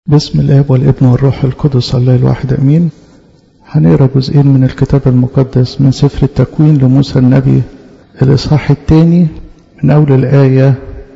بسم الاب والابن والروح القدس الله الواحد امين هنقرا جزئين من الكتاب المقدس من سفر التكوين لموسى النبي الاصحاح الثاني من اول الايه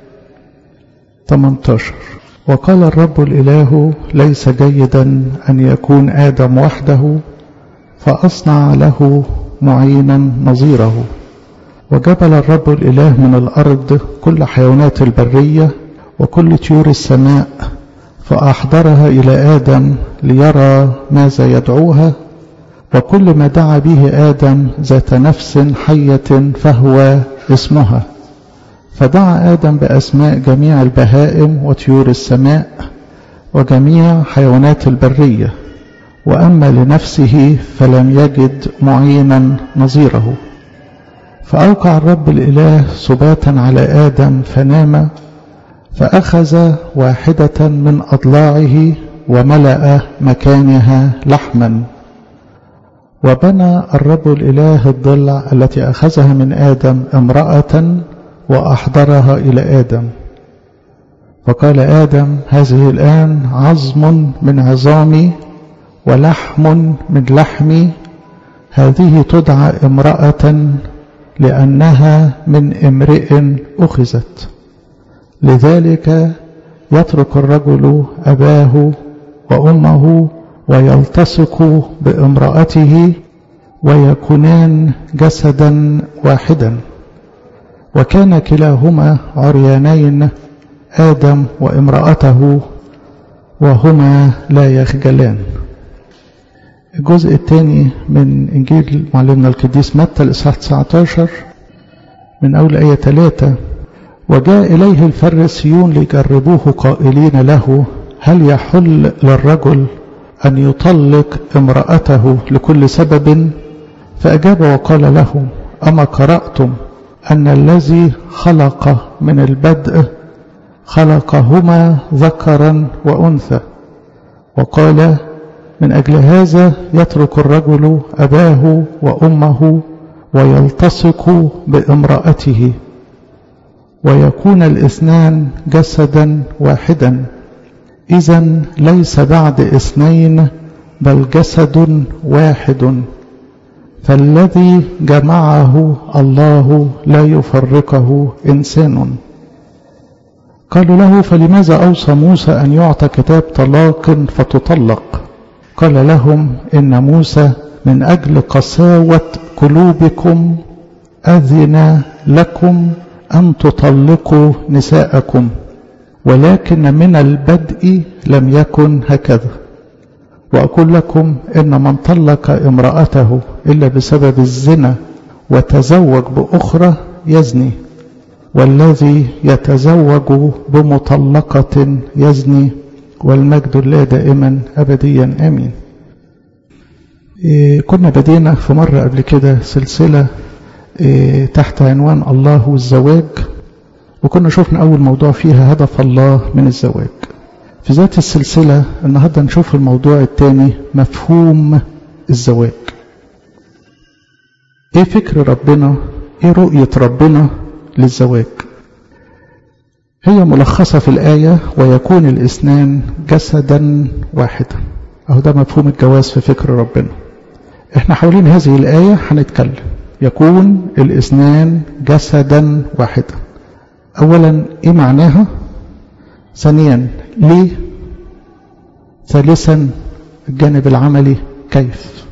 18 وقال الرب الاله ليس جيدا ان يكون ادم وحده فاصنع له معينا نظيره وجبل الرب الاله من الارض كل حيوانات البريه وكل طيور السماء فأحضرها إلى آدم ليرى ماذا يدعوها وكل ما دعا به آدم ذات نفس حية فهو اسمها فدعا آدم بأسماء جميع البهائم وطيور السماء وجميع حيوانات البرية وأما لنفسه فلم يجد معينا نظيره فأوقع الرب الإله سباتا على آدم فنام فأخذ واحدة من أضلاعه وملأ مكانها لحما وبنى الرب الإله الضلع التي أخذها من آدم امرأة وأحضرها إلى آدم فقال آدم هذه الآن عظم من عظامي ولحم من لحمي هذه تدعى امرأة لأنها من امرئ أخذت لذلك يترك الرجل أباه وأمه ويلتصق بامرأته ويكونان جسدا واحدا وكان كلاهما عريانين آدم وامرأته وهما لا يخجلان الجزء الثاني من إنجيل معلمنا القديس متى الإصحاح 19 من أول آية 3 وجاء إليه الفريسيون ليجربوه قائلين له هل يحل للرجل أن يطلق امرأته لكل سبب فأجاب وقال له أما قرأتم أن الذي خلق من البدء خلقهما ذكرا وأنثى وقال من أجل هذا يترك الرجل أباه وأمه ويلتصق بامرأته ويكون الاثنان جسدا واحدا اذا ليس بعد اثنين بل جسد واحد فالذي جمعه الله لا يفرقه انسان قالوا له فلماذا اوصى موسى ان يعطى كتاب طلاق فتطلق قال لهم ان موسى من اجل قساوه قلوبكم اذن لكم أن تطلقوا نساءكم ولكن من البدء لم يكن هكذا وأقول لكم إن من طلق امرأته إلا بسبب الزنا وتزوج بأخرى يزني والذي يتزوج بمطلقة يزني والمجد الله دائما أبديا آمين إيه كنا بدينا في مرة قبل كده سلسلة تحت عنوان الله والزواج وكنا شفنا أول موضوع فيها هدف الله من الزواج في ذات السلسلة النهاردة نشوف الموضوع الثاني مفهوم الزواج ايه فكر ربنا ايه رؤية ربنا للزواج هي ملخصة في الآية ويكون الاثنان جسدا واحدا اهو ده مفهوم الجواز في فكر ربنا احنا حوالين هذه الآية هنتكلم يكون الاثنان جسدا واحدا اولا ايه معناها ثانيا ليه ثالثا الجانب العملي كيف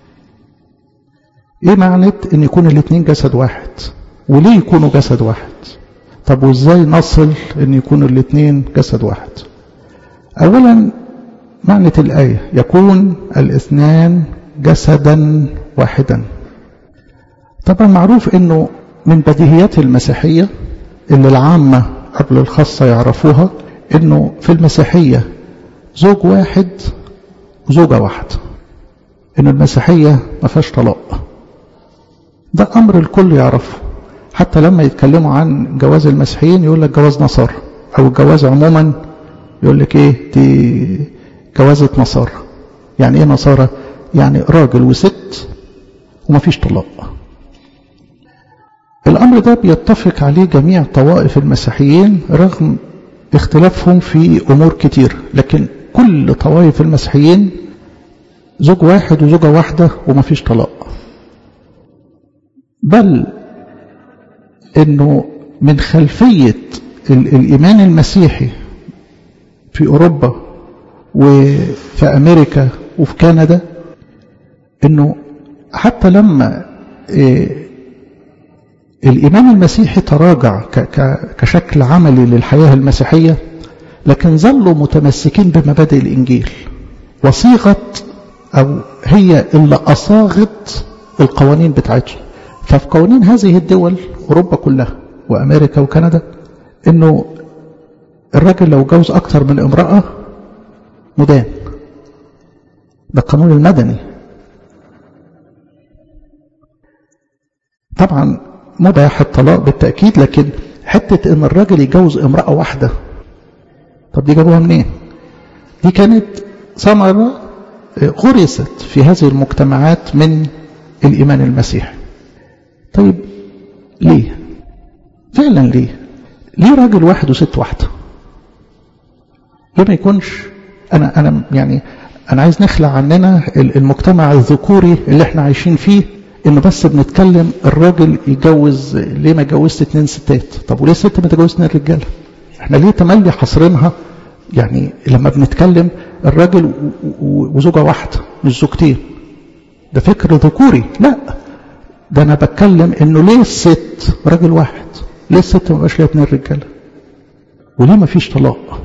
ايه معنى ان يكون الاثنين جسد واحد وليه يكونوا جسد واحد طب وازاي نصل ان يكونوا الاثنين جسد واحد اولا معنى الايه يكون الاثنان جسدا واحدا طبعا معروف انه من بديهيات المسيحية اللي العامة قبل الخاصة يعرفوها انه في المسيحية زوج واحد وزوجة واحدة ان المسيحية ما فيهاش طلاق ده امر الكل يعرفه حتى لما يتكلموا عن جواز المسيحيين يقول لك جواز نصارى او الجواز عموما يقول لك ايه دي جوازة نصارى يعني ايه نصارى يعني راجل وست وما فيش طلاق الأمر ده بيتفق عليه جميع طوائف المسيحيين رغم اختلافهم في أمور كتير لكن كل طوائف المسيحيين زوج واحد وزوجة واحدة ومفيش طلاق بل انه من خلفية الإيمان المسيحي في أوروبا وفي أمريكا وفي كندا انه حتى لما إيه الإيمان المسيحي تراجع كشكل عملي للحياة المسيحية لكن ظلوا متمسكين بمبادئ الإنجيل وصيغت أو هي اللي أصاغت القوانين بتاعتهم ففي قوانين هذه الدول أوروبا كلها وأمريكا وكندا إنه الراجل لو جوز أكتر من امرأة مدان ده القانون المدني طبعا مباح الطلاق بالتأكيد لكن حتة ان الراجل يجوز امرأة واحدة طب دي جابوها منين دي كانت ثمرة غرست في هذه المجتمعات من الإيمان المسيحي طيب ليه فعلا ليه ليه راجل واحد وست واحدة ليه ما يكونش أنا, أنا يعني أنا عايز نخلع عننا المجتمع الذكوري اللي احنا عايشين فيه ان بس بنتكلم الراجل يتجوز ليه ما جوزت اتنين ستات طب وليه الست ما تجوز اتنين رجاله احنا ليه تملي حصرينها يعني لما بنتكلم الراجل وزوجه واحده مش زوجتين ده فكر ذكوري لا ده انا بتكلم انه ليه الست راجل واحد ليه الست ما بقاش ليها اتنين رجاله وليه ما فيش طلاق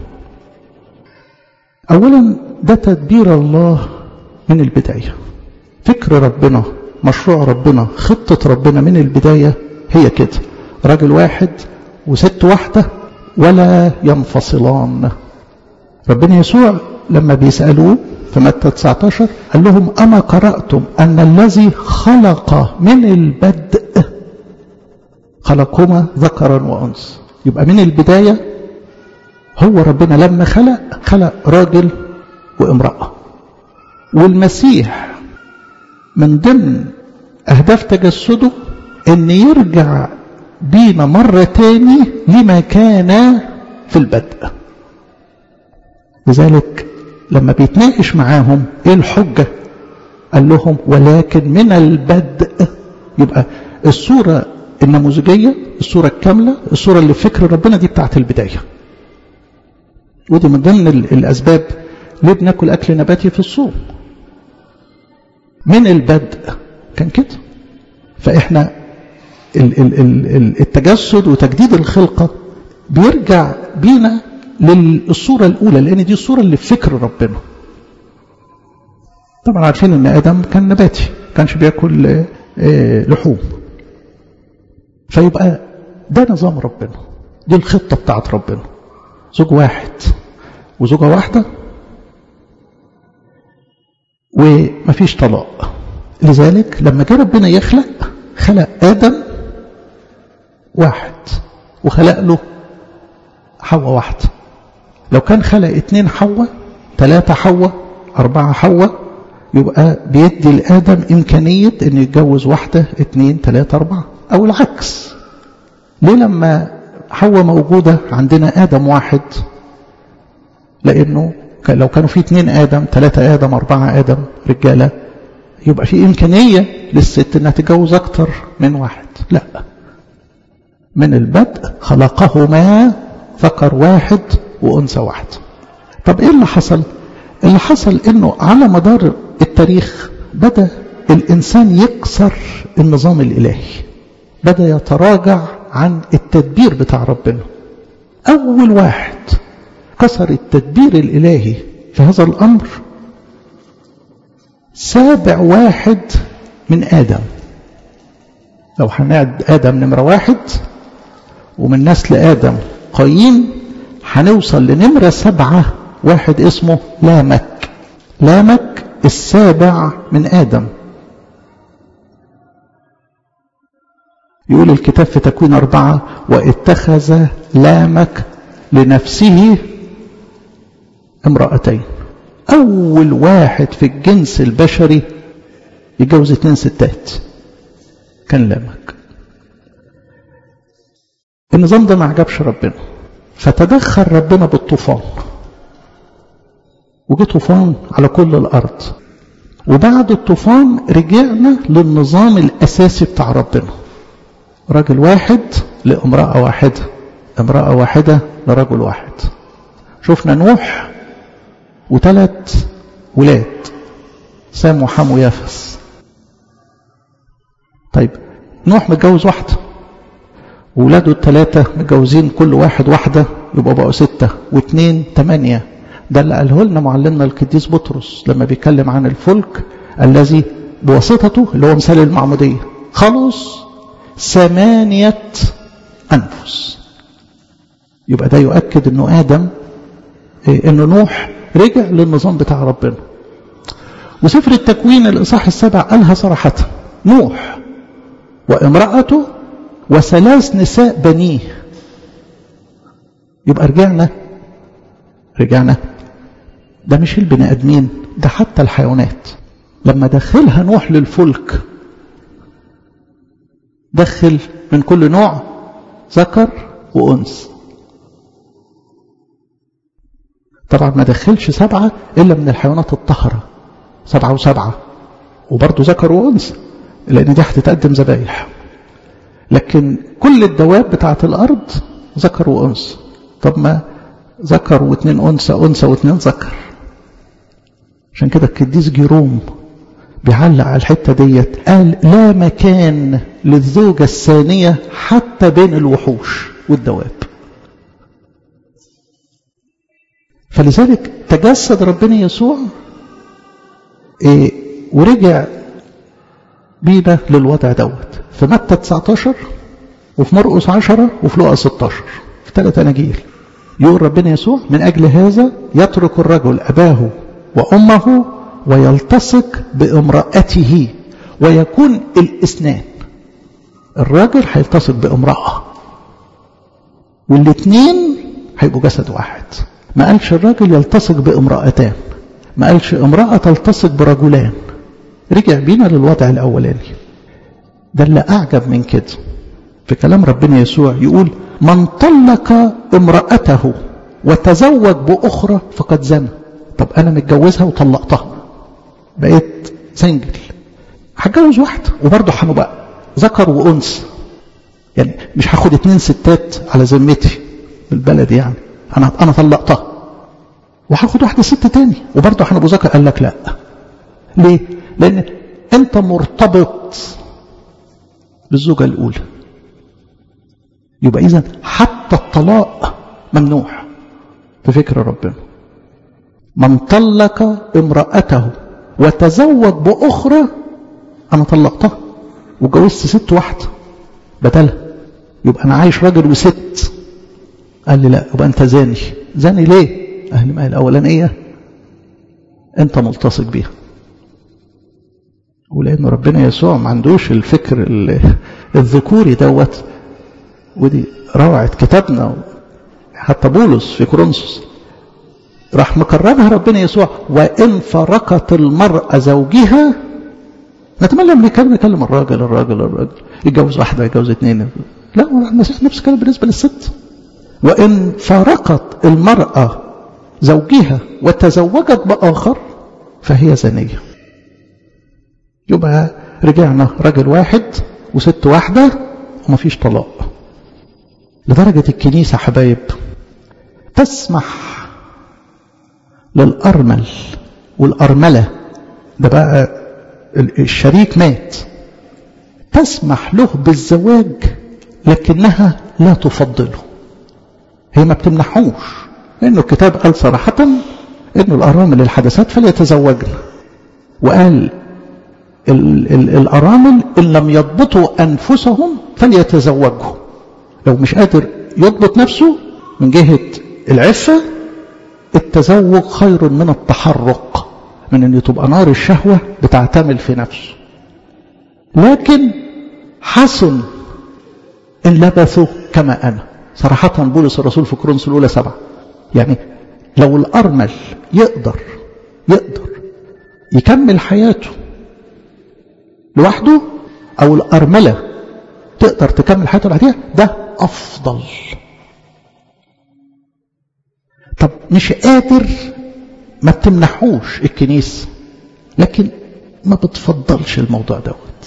اولا ده تدبير الله من البدايه فكر ربنا مشروع ربنا خطة ربنا من البداية هي كده راجل واحد وست واحدة ولا ينفصلان ربنا يسوع لما بيسألوه في متى 19 قال لهم أما قرأتم أن الذي خلق من البدء خلقهما ذكرا وأنثى يبقى من البداية هو ربنا لما خلق خلق راجل وامرأة والمسيح من ضمن أهداف تجسده أن يرجع بينا مرة تاني لما كان في البدء لذلك لما بيتناقش معاهم ايه الحجة قال لهم ولكن من البدء يبقى الصورة النموذجية الصورة الكاملة الصورة اللي في فكر ربنا دي بتاعت البداية ودي من ضمن الأسباب ليه بناكل أكل نباتي في الصوم من البدء كان كده فإحنا التجسد وتجديد الخلقة بيرجع بينا للصورة الأولى لأن دي الصورة اللي في فكر ربنا طبعا عارفين أن آدم كان نباتي كانش بياكل لحوم فيبقى ده نظام ربنا دي الخطة بتاعت ربنا زوج واحد وزوجة واحدة ومفيش طلاق لذلك لما جه ربنا يخلق خلق آدم واحد وخلق له حواء واحدة لو كان خلق اتنين حواء ثلاثة حواء أربعة حواء يبقى بيدي لآدم إمكانية أن يتجوز واحدة اتنين ثلاثة أربعة أو العكس ليه لما حواء موجودة عندنا آدم واحد لأنه لو كانوا في اتنين آدم ثلاثة آدم أربعة آدم رجالة يبقى في إمكانية للست أنها تتجوز أكتر من واحد لا من البدء خلقهما ذكر واحد وأنثى واحد طب إيه اللي حصل اللي حصل إنه على مدار التاريخ بدأ الإنسان يكسر النظام الإلهي بدأ يتراجع عن التدبير بتاع ربنا أول واحد كسر التدبير الإلهي في هذا الأمر سابع واحد من آدم لو هنعد آدم نمرة واحد ومن نسل آدم قايين هنوصل لنمرة سبعة واحد اسمه لامك لامك السابع من آدم يقول الكتاب في تكوين أربعة واتخذ لامك لنفسه امرأتين أول واحد في الجنس البشري يتجوز اتنين ستات كان لامك النظام ده ما عجبش ربنا فتدخل ربنا بالطوفان وجه طوفان على كل الأرض وبعد الطوفان رجعنا للنظام الأساسي بتاع ربنا راجل واحد لامرأة واحدة امرأة واحدة لرجل واحد شفنا نوح وثلاث ولاد سام وحام ويافس طيب نوح متجوز واحدة وولاده الثلاثة متجوزين كل واحد واحدة يبقى بقوا ستة واثنين ثمانية ده اللي قاله لنا معلمنا القديس بطرس لما بيتكلم عن الفلك الذي بواسطته اللي هو مثال المعمودية خلص ثمانية أنفس يبقى ده يؤكد أنه آدم إيه أنه نوح رجع للنظام بتاع ربنا وسفر التكوين الإصحاح السابع قالها صراحة نوح وامرأته وثلاث نساء بنيه يبقى رجعنا رجعنا ده مش البني ادمين ده حتى الحيوانات لما دخلها نوح للفلك دخل من كل نوع ذكر وانثى طبعا ما دخلش سبعة إلا من الحيوانات الطهرة سبعة وسبعة وبرضه ذكر وأنثى لأن دي هتتقدم ذبايح لكن كل الدواب بتاعة الأرض ذكر وأنثى طب ما ذكر واثنين أنثى أنثى واثنين ذكر عشان كده القديس جيروم بيعلق على الحتة ديت قال لا مكان للزوجة الثانية حتى بين الوحوش والدواب فلذلك تجسد ربنا يسوع إيه ورجع بينا للوضع دوت في متى 19 وفي مرقس 10 وفي لوقا 16 في ثلاث اناجيل يقول ربنا يسوع من اجل هذا يترك الرجل اباه وامه ويلتصق بامراته ويكون الاثنان الراجل هيلتصق بامراه والاثنين هيبقوا جسد واحد ما قالش الراجل يلتصق بامرأتان ما قالش امرأة تلتصق برجلان رجع بينا للوضع الأولاني ده اللي أعجب من كده في كلام ربنا يسوع يقول من طلق امرأته وتزوج بأخرى فقد زنى طب أنا متجوزها وطلقتها بقيت سنجل هتجوز واحدة وبرضه هنبقى ذكر وأنثى يعني مش هاخد اتنين ستات على ذمتي بالبلد يعني انا انا طلقتها وهاخد واحده ست تاني وبرضه هنبقى ذكر قال لك لا ليه لان انت مرتبط بالزوجه الاولى يبقى اذا حتى الطلاق ممنوع في فكر ربنا من طلق امرأته وتزوج بأخرى أنا طلقتها وجوزت ست واحدة بدلها يبقى أنا عايش راجل وست قال لي لا يبقى أنت زاني زاني ليه أهل ما الأولانية أنت ملتصق بيها ولأن ربنا يسوع ما عندوش الفكر الذكوري دوت ودي روعة كتابنا حتى بولس في كورنثوس راح مكررها ربنا يسوع وإن فرقت المرأة زوجها نتمنى ان كان نكلم الراجل الراجل الراجل يتجوز واحدة يتجوز اثنين لا المسيح نفس الكلام بالنسبة للست وإن فارقت المرأة زوجها وتزوجت بآخر فهي زانية يبقى رجعنا راجل واحد وست واحدة ومفيش طلاق لدرجة الكنيسة حبايب تسمح للأرمل والأرملة ده بقى الشريك مات تسمح له بالزواج لكنها لا تفضله هي ما بتمنحوش لأنه الكتاب قال صراحة إنه الأرامل الحدثات فليتزوجن وقال ال ال الأرامل إن لم يضبطوا أنفسهم فليتزوجوا لو مش قادر يضبط نفسه من جهة العفة التزوج خير من التحرق من أن تبقى نار الشهوة بتعتمل في نفسه لكن حسن إن لبثوا كما أنا صراحة بولس الرسول في كورنثوس الأولى سبعة يعني لو الأرمل يقدر يقدر يكمل حياته لوحده أو الأرملة تقدر تكمل حياته لوحدها ده أفضل طب مش قادر ما بتمنحوش الكنيسة لكن ما بتفضلش الموضوع دوت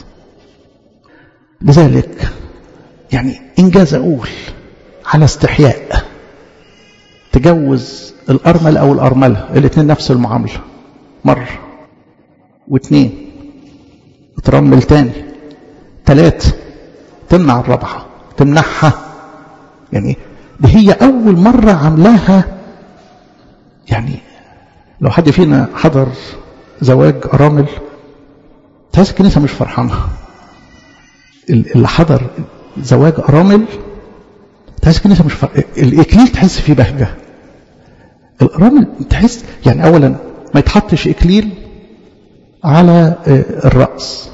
لذلك يعني إنجاز أقول على استحياء تجوز الأرمل أو الأرملة الاثنين نفس المعاملة مرة واثنين ترمل تاني ثلاثة تمنع الرابعة تمنعها يعني دي هي أول مرة عاملاها يعني لو حد فينا حضر زواج أرامل تحس الكنيسة مش فرحانة اللي حضر زواج أرامل تحس الكنيسة مش فرحانة الإكليل تحس فيه بهجة الأرامل تحس يعني أولا ما يتحطش إكليل على الرأس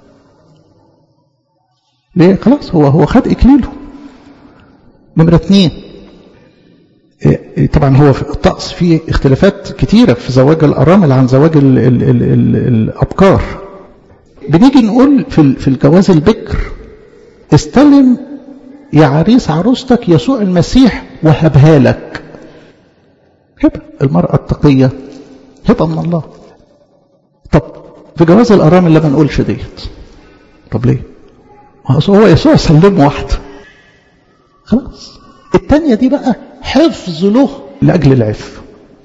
ليه خلاص هو هو خد إكليله نمرة اثنين طبعا هو في الطقس فيه اختلافات كتيرة في زواج الأرامل عن زواج ال ال ال ال الأبكار بنيجي نقول في في الجواز البكر استلم يا عريس عروستك يسوع المسيح وهبها لك هبة المرأة التقية هبة من الله طب في جواز الأرامل لما نقولش ديت طب ليه هو يسوع سلم واحدة خلاص التانية دي بقى حفظ له لأجل العف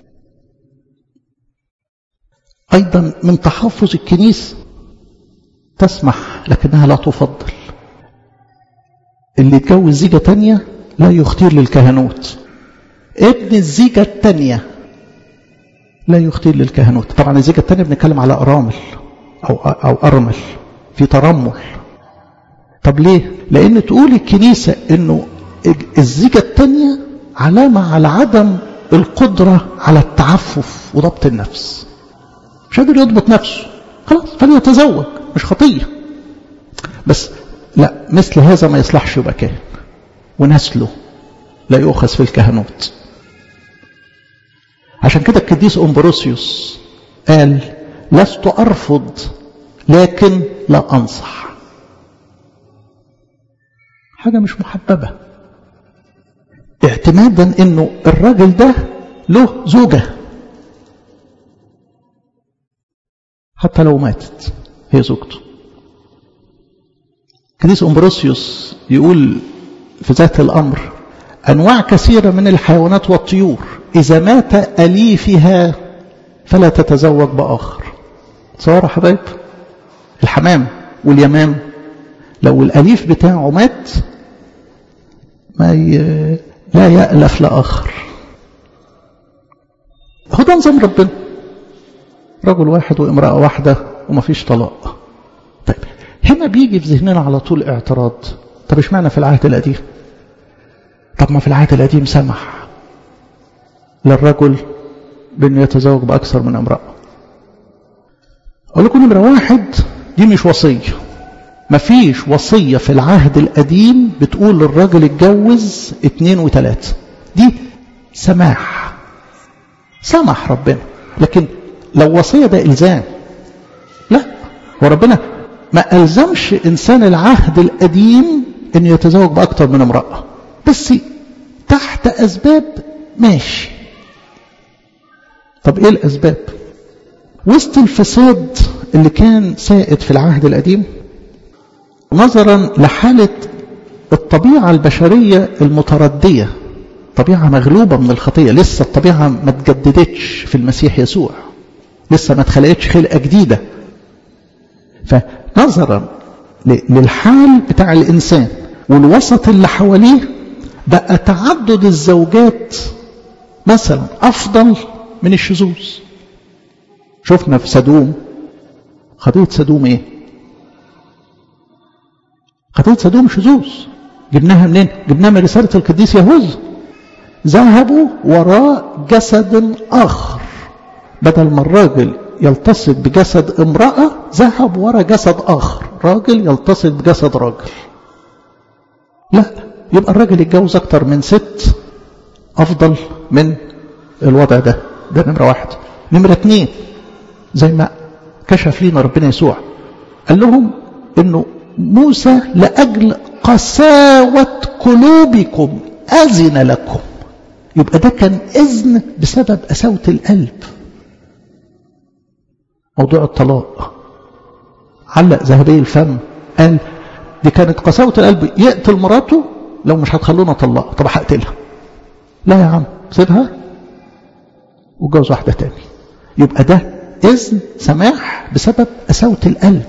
أيضا من تحفظ الكنيسة تسمح لكنها لا تفضل اللي يتجوز زيجة تانية لا يختير للكهنوت ابن الزيجة التانية لا يختير للكهنوت طبعا الزيجة التانية بنتكلم على أرامل أو, أو أرمل في ترمل طب ليه لأن تقول الكنيسة أنه الزيجة التانية علامة على عدم القدرة على التعفف وضبط النفس مش قادر يضبط نفسه خلاص فليتزوج مش خطية بس لا مثل هذا ما يصلحش يبقى كاهن ونسله لا يؤخذ في الكهنوت عشان كده القديس أمبروسيوس قال لست أرفض لكن لا أنصح حاجة مش محببة اعتمادا انه الراجل ده له زوجة حتى لو ماتت هي زوجته كنيس أمبروسيوس يقول في ذات الأمر أنواع كثيرة من الحيوانات والطيور إذا مات أليفها فلا تتزوج بآخر صار حبايب الحمام واليمام لو الأليف بتاعه مات ما ي... لا يألف لآخر هو ده نظام ربنا رجل واحد وامرأة واحدة وما فيش طلاق طيب هنا بيجي في ذهننا على طول اعتراض طب اشمعنى في العهد القديم طب ما في العهد القديم سمح للرجل بأنه يتزوج بأكثر من امرأة أقول لكم نمرة واحد دي مش وصية مفيش وصية في العهد القديم بتقول للراجل اتجوز اتنين وتلاتة دي سماح سمح ربنا لكن لو وصية ده إلزام لا وربنا ما ألزمش إنسان العهد القديم أن يتزوج بأكثر من امرأة بس تحت أسباب ماشي طب إيه الأسباب وسط الفساد اللي كان سائد في العهد القديم نظرا لحالة الطبيعة البشرية المتردية طبيعة مغلوبة من الخطية لسه الطبيعة ما تجددتش في المسيح يسوع لسه ما اتخلقتش خلقة جديدة فنظرا للحال بتاع الإنسان والوسط اللي حواليه بقى تعدد الزوجات مثلا أفضل من الشذوذ شفنا في سدوم قضية سدوم ايه قضية سدوم شذوذ جبناها منين جبناها من رسالة القديس يهوذا ذهبوا وراء جسد آخر بدل ما الراجل يلتصق بجسد امرأة ذهب وراء جسد آخر راجل يلتصق بجسد راجل لا يبقى الراجل يتجوز أكتر من ست أفضل من الوضع ده ده نمرة واحد نمرة اتنين زي ما كشف لنا ربنا يسوع قال لهم انه موسى لأجل قساوة قلوبكم أذن لكم يبقى ده كان إذن بسبب قساوة القلب موضوع الطلاق علق ذهبي الفم قال دي كانت قساوة القلب يقتل مراته لو مش هتخلونا اطلقها طب هقتلها لا يا عم سيبها وجوز واحدة تاني يبقى ده إذن سماح بسبب قساوة القلب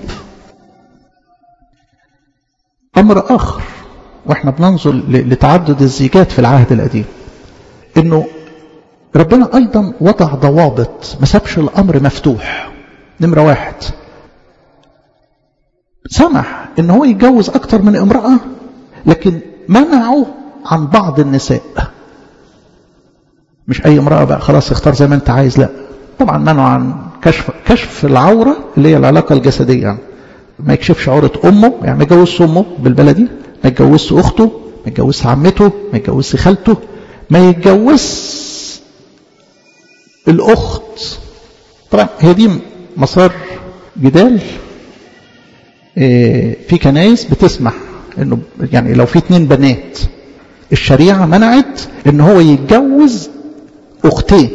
أمر آخر وإحنا بننظر لتعدد الزيجات في العهد القديم إنه ربنا أيضا وضع ضوابط ما سابش الأمر مفتوح نمرة واحد سمح إن هو يتجوز أكتر من امرأة لكن منعه عن بعض النساء مش أي امرأة بقى خلاص اختار زي ما أنت عايز لا طبعا منعه عن كشف كشف العورة اللي هي العلاقة الجسدية يعني ما يكشفش عورة أمه يعني ما يتجوزش أمه بالبلدي ما يتجوزش أخته ما يتجوزش عمته ما يتجوزش خالته ما يتجوزش الأخت طبعا هي دي مسار جدال في كنايس بتسمح انه يعني لو في اتنين بنات الشريعة منعت ان هو يتجوز اختين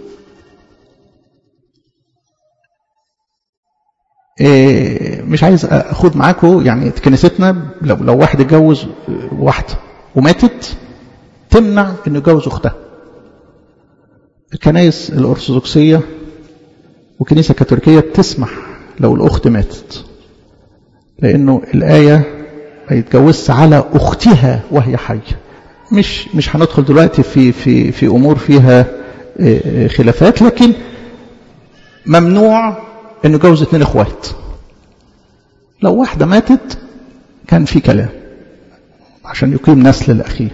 مش عايز اخد معاكم يعني كنيستنا لو لو واحد اتجوز واحده وماتت تمنع انه يتجوز اختها الكنائس الارثوذكسيه وكنيسه كاثوليكيه بتسمح لو الاخت ماتت لانه الايه ما يتجوزش على اختها وهي حيه مش مش هندخل دلوقتي في في في امور فيها خلافات لكن ممنوع انه يتجوز اثنين اخوات لو واحده ماتت كان في كلام عشان يقيم نسل الاخيه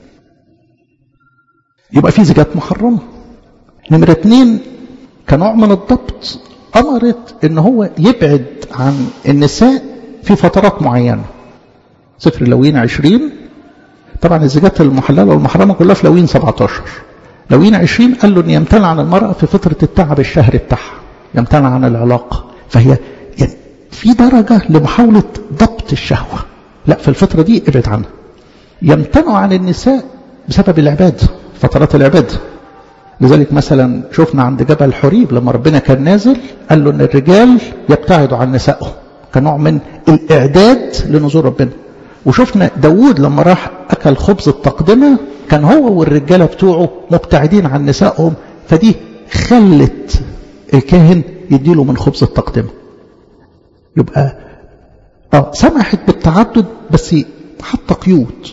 يبقى في زيجات محرمه نمره اثنين كنوع من الضبط امرت ان هو يبعد عن النساء في فترات معينه سفر اللوين 20 طبعا الزيجات المحلله والمحرمه كلها في لوين 17 لوين 20 قال له ان يمتنع عن المراه في فتره التعب الشهري بتاعها يمتنع عن العلاقه فهي يعني في درجه لمحاوله ضبط الشهوه لا في الفتره دي ابعد عنها يمتنع عن النساء بسبب العباده فترات العباده لذلك مثلا شفنا عند جبل حريب لما ربنا كان نازل قال له ان الرجال يبتعدوا عن نسائهم كنوع من الاعداد لنزول ربنا وشفنا داوود لما راح اكل خبز التقدمه كان هو والرجاله بتوعه مبتعدين عن نسائهم فدي خلت الكاهن يديله من خبز التقدمه يبقى اه سمحت بالتعدد بس حتى قيود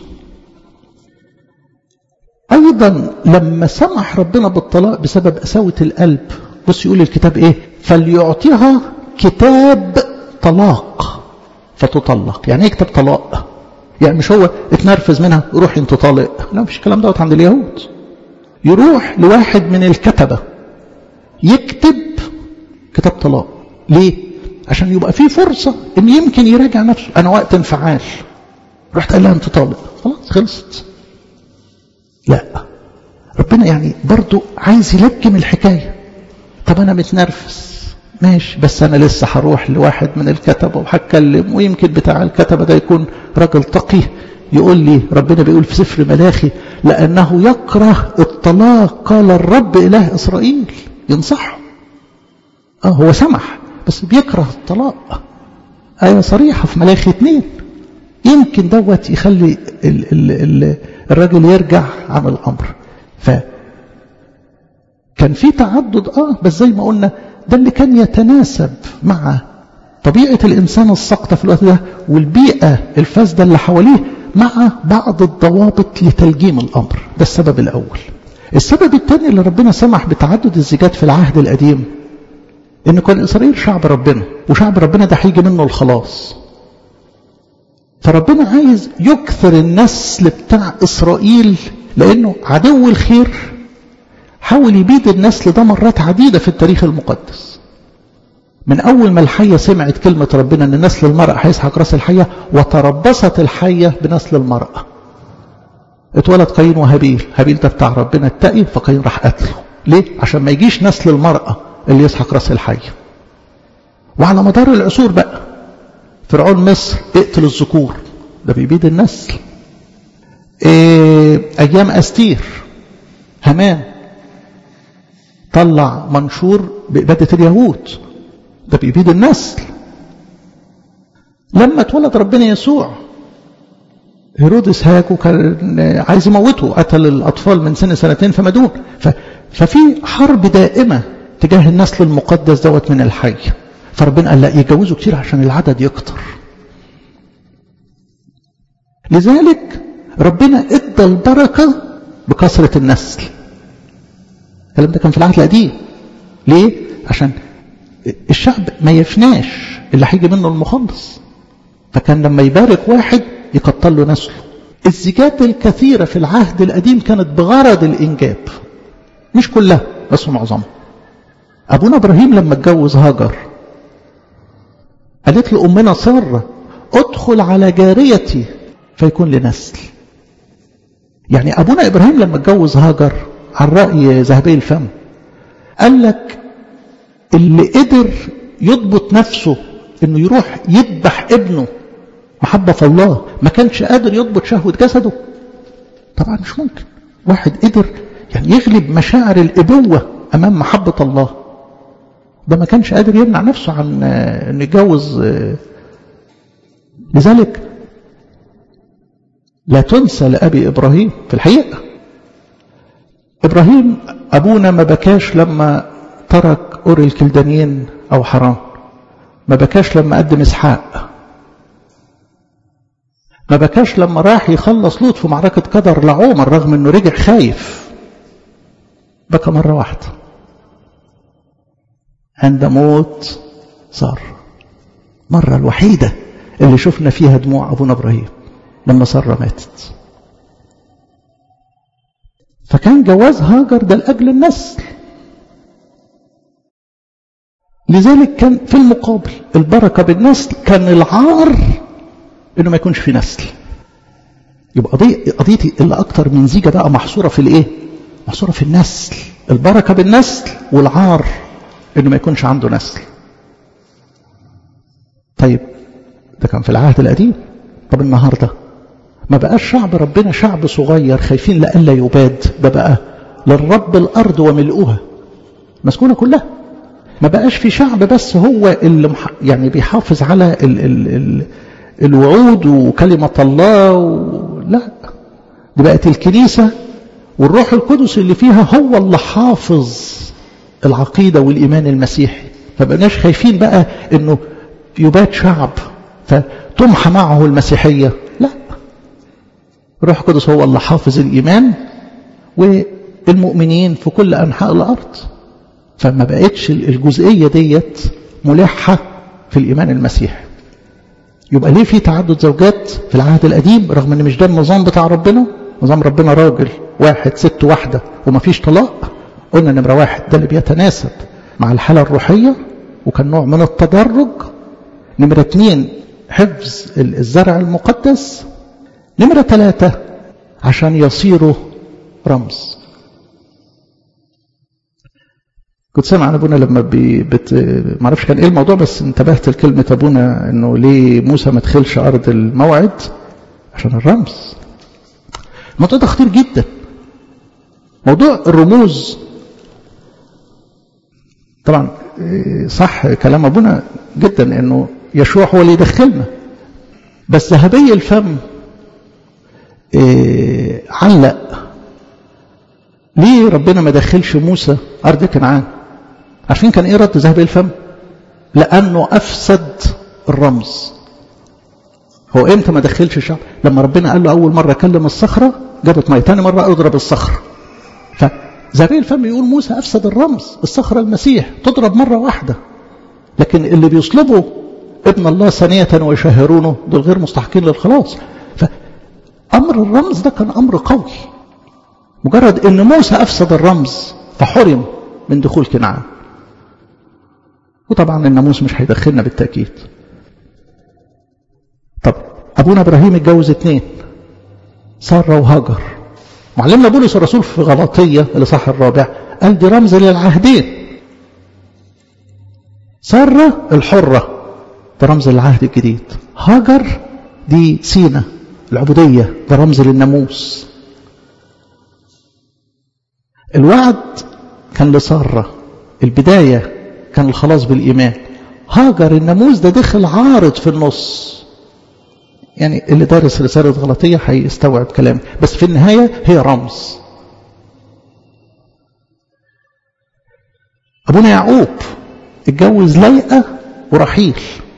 ايضا لما سمح ربنا بالطلاق بسبب قساوه القلب بص يقول الكتاب ايه فليعطيها كتاب طلاق فتطلق يعني ايه كتاب طلاق يعني مش هو اتنرفز منها روح انت طالق لا مش الكلام دوت عند اليهود يروح لواحد من الكتبة يكتب كتاب طلاق ليه عشان يبقى في فرصة ان يمكن يراجع نفسه انا وقت انفعال رحت قال لها انت طالق خلاص خلصت لا ربنا يعني برضو عايز يلجم الحكاية طب انا متنرفز ماشي بس انا لسه هروح لواحد من الكتبه وهتكلم ويمكن بتاع الكتبه ده يكون راجل تقي يقول لي ربنا بيقول في سفر ملاخي لانه يكره الطلاق قال الرب اله اسرائيل ينصحه اه هو سمح بس بيكره الطلاق آية صريحة في ملاخي اتنين يمكن دوت يخلي ال ال ال الراجل يرجع عن الأمر ف كان في تعدد اه بس زي ما قلنا ده اللي كان يتناسب مع طبيعة الإنسان السقطة في الوقت ده والبيئة الفاسدة اللي حواليه مع بعض الضوابط لتلجيم الأمر ده السبب الأول السبب الثاني اللي ربنا سمح بتعدد الزيجات في العهد القديم إن كان إسرائيل شعب ربنا وشعب ربنا ده هيجي منه الخلاص فربنا عايز يكثر النسل بتاع إسرائيل لأنه عدو الخير حاول يبيد النسل ده مرات عديدة في التاريخ المقدس من أول ما الحية سمعت كلمة ربنا أن نسل المرأة هيسحق راس الحية وتربصت الحية بنسل المرأة اتولد قايين وهابيل هابيل ده بتاع ربنا التقي فقايين راح قتله ليه؟ عشان ما يجيش نسل المرأة اللي يسحق راس الحية وعلى مدار العصور بقى فرعون مصر اقتل الذكور ده بيبيد النسل ايه ايام استير همان طلع منشور بإبادة اليهود ده بيبيد النسل لما اتولد ربنا يسوع هيرودس هاكو كان عايز يموته قتل الأطفال من سن سنتين فما دون ففي حرب دائمة تجاه النسل المقدس دوت من الحي فربنا قال لا يجوزوا كتير عشان العدد يكتر لذلك ربنا ادى البركة بكثرة النسل الكلام ده كان في العهد القديم ليه؟ عشان الشعب ما يفناش اللي هيجي منه المخلص فكان لما يبارك واحد يكتر له نسله الزيجات الكثيرة في العهد القديم كانت بغرض الإنجاب مش كلها بس معظمها أبونا إبراهيم لما اتجوز هاجر قالت له أمنا سارة ادخل على جاريتي فيكون لنسل يعني أبونا إبراهيم لما اتجوز هاجر عن رأي ذهبي الفم قال لك اللي قدر يضبط نفسه انه يروح يذبح ابنه محبة في الله ما كانش قادر يضبط شهوة جسده طبعا مش ممكن واحد قدر يعني يغلب مشاعر الإبوة أمام محبة الله ده ما كانش قادر يمنع نفسه عن أن يتجوز لذلك لا تنسى لأبي إبراهيم في الحقيقة إبراهيم أبونا ما بكاش لما ترك أور الكلدانيين أو حرام ما بكاش لما قدم إسحاق ما بكاش لما راح يخلص لوط في معركة قدر لعومر رغم أنه رجع خايف بكى مرة واحدة عند موت صار مرة الوحيدة اللي شفنا فيها دموع أبونا إبراهيم لما سارة ماتت فكان جواز هاجر ده لأجل النسل لذلك كان في المقابل البركة بالنسل كان العار انه ما يكونش في نسل يبقى قضية قضيتي اللي اكتر من زيجة بقى محصورة في الايه محصورة في النسل البركة بالنسل والعار انه ما يكونش عنده نسل طيب ده كان في العهد القديم طب النهارده ما بقاش شعب ربنا شعب صغير خايفين لألا يباد ده بقى للرب الأرض وملؤها مسكونة كلها ما بقاش في شعب بس هو اللي مح... يعني بيحافظ على ال... ال... ال... الوعود وكلمة الله و... لا دي بقت الكنيسة والروح القدس اللي فيها هو اللي حافظ العقيدة والإيمان المسيحي فبقناش خايفين بقى انه يبات شعب فتمحى معه المسيحية لا الروح القدس هو اللي حافظ الإيمان والمؤمنين في كل أنحاء الأرض فما بقتش الجزئية ديت ملحة في الإيمان المسيحي يبقى ليه في تعدد زوجات في العهد القديم رغم ان مش ده النظام بتاع ربنا نظام ربنا راجل واحد ست واحدة وما فيش طلاق قلنا نمرة واحد ده اللي بيتناسب مع الحالة الروحية وكان نوع من التدرج نمرة اتنين حفظ الزرع المقدس نمرة ثلاثة عشان يصيروا رمز كنت سامع عن ابونا لما بي بت ما اعرفش كان ايه الموضوع بس انتبهت لكلمه ابونا انه ليه موسى ما دخلش ارض الموعد عشان الرمز الموضوع ده خطير جدا موضوع الرموز طبعا صح كلام ابونا جدا انه يشوع هو اللي يدخلنا بس ذهبي الفم علق ليه ربنا ما دخلش موسى ارض كنعان عارفين كان ايه رد ذهبي الفم لانه افسد الرمز هو امتى ما دخلش الشعب لما ربنا قال له اول مره كلم الصخره جابت ميه ثاني مره اضرب الصخره فذهبي الفم يقول موسى افسد الرمز الصخره المسيح تضرب مره واحده لكن اللي بيصلبوا ابن الله ثانيه ويشهرونه دول غير مستحقين للخلاص فامر الرمز ده كان امر قوي مجرد ان موسى افسد الرمز فحرم من دخول كنعان وطبعا الناموس مش هيدخلنا بالتأكيد طب أبونا إبراهيم اتجوز اتنين سارة وهاجر معلمنا بولس الرسول في غلطية الإصحاح الرابع قال دي رمز للعهدين سارة الحرة ده رمز للعهد الجديد هاجر دي سينا العبودية ده رمز للناموس الوعد كان لسارة البداية كان الخلاص بالإيمان هاجر الناموس ده دخل عارض في النص يعني اللي دارس رسالة غلطية هيستوعب كلامي بس في النهاية هي رمز أبونا يعقوب اتجوز ليئة ورحيل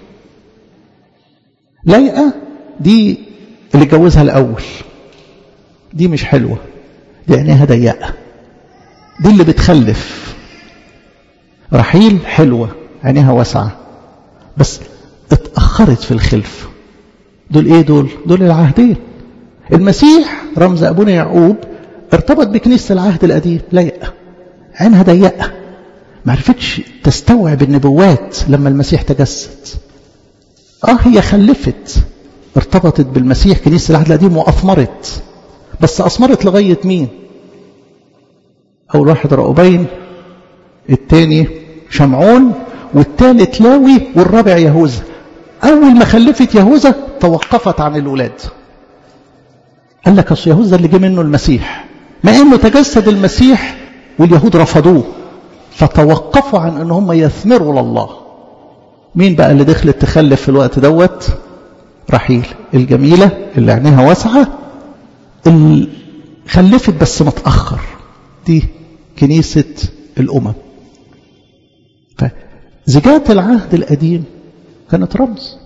ليئة دي اللي اتجوزها الأول دي مش حلوة دي عينيها ضيقة دي اللي بتخلف رحيل حلوة عينيها واسعة بس اتأخرت في الخلف دول ايه دول دول العهدين المسيح رمز أبونا يعقوب ارتبط بكنيسة العهد القديم ليئة عينها ضيقة ما عرفتش تستوعب النبوات لما المسيح تجسد اه هي خلفت ارتبطت بالمسيح كنيسة العهد القديم وأثمرت بس أثمرت لغاية مين أول واحد رأوبين الثاني شمعون والثالث لاوي والرابع يهوذا أول ما خلفت يهوذا توقفت عن الولاد قال لك أصل يهوذا اللي جه منه المسيح مع إنه تجسد المسيح واليهود رفضوه فتوقفوا عن ان هم يثمروا لله مين بقى اللي دخلت تخلف في الوقت دوت رحيل الجميلة اللي عينيها واسعة اللي خلفت بس متأخر دي كنيسة الأمم فزجاة العهد القديم كانت رمز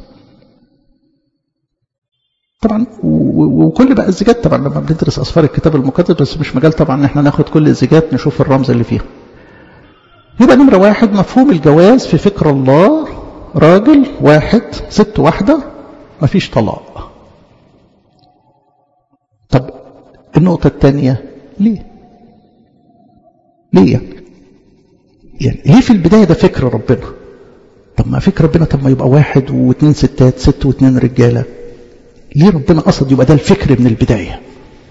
طبعا وكل بقى الزجاج طبعا لما بندرس أسفار الكتاب المقدس بس مش مجال طبعا ان احنا ناخد كل الزجاج نشوف الرمز اللي فيها يبقى نمرة واحد مفهوم الجواز في فكر الله راجل واحد ست واحدة مفيش طلاق طب النقطة الثانية ليه ليه يعني يعني ليه في البداية ده فكر ربنا طب ما فكر ربنا طب ما يبقى واحد واثنين ستات ست واثنين رجالة ليه ربنا قصد يبقى ده الفكر من البداية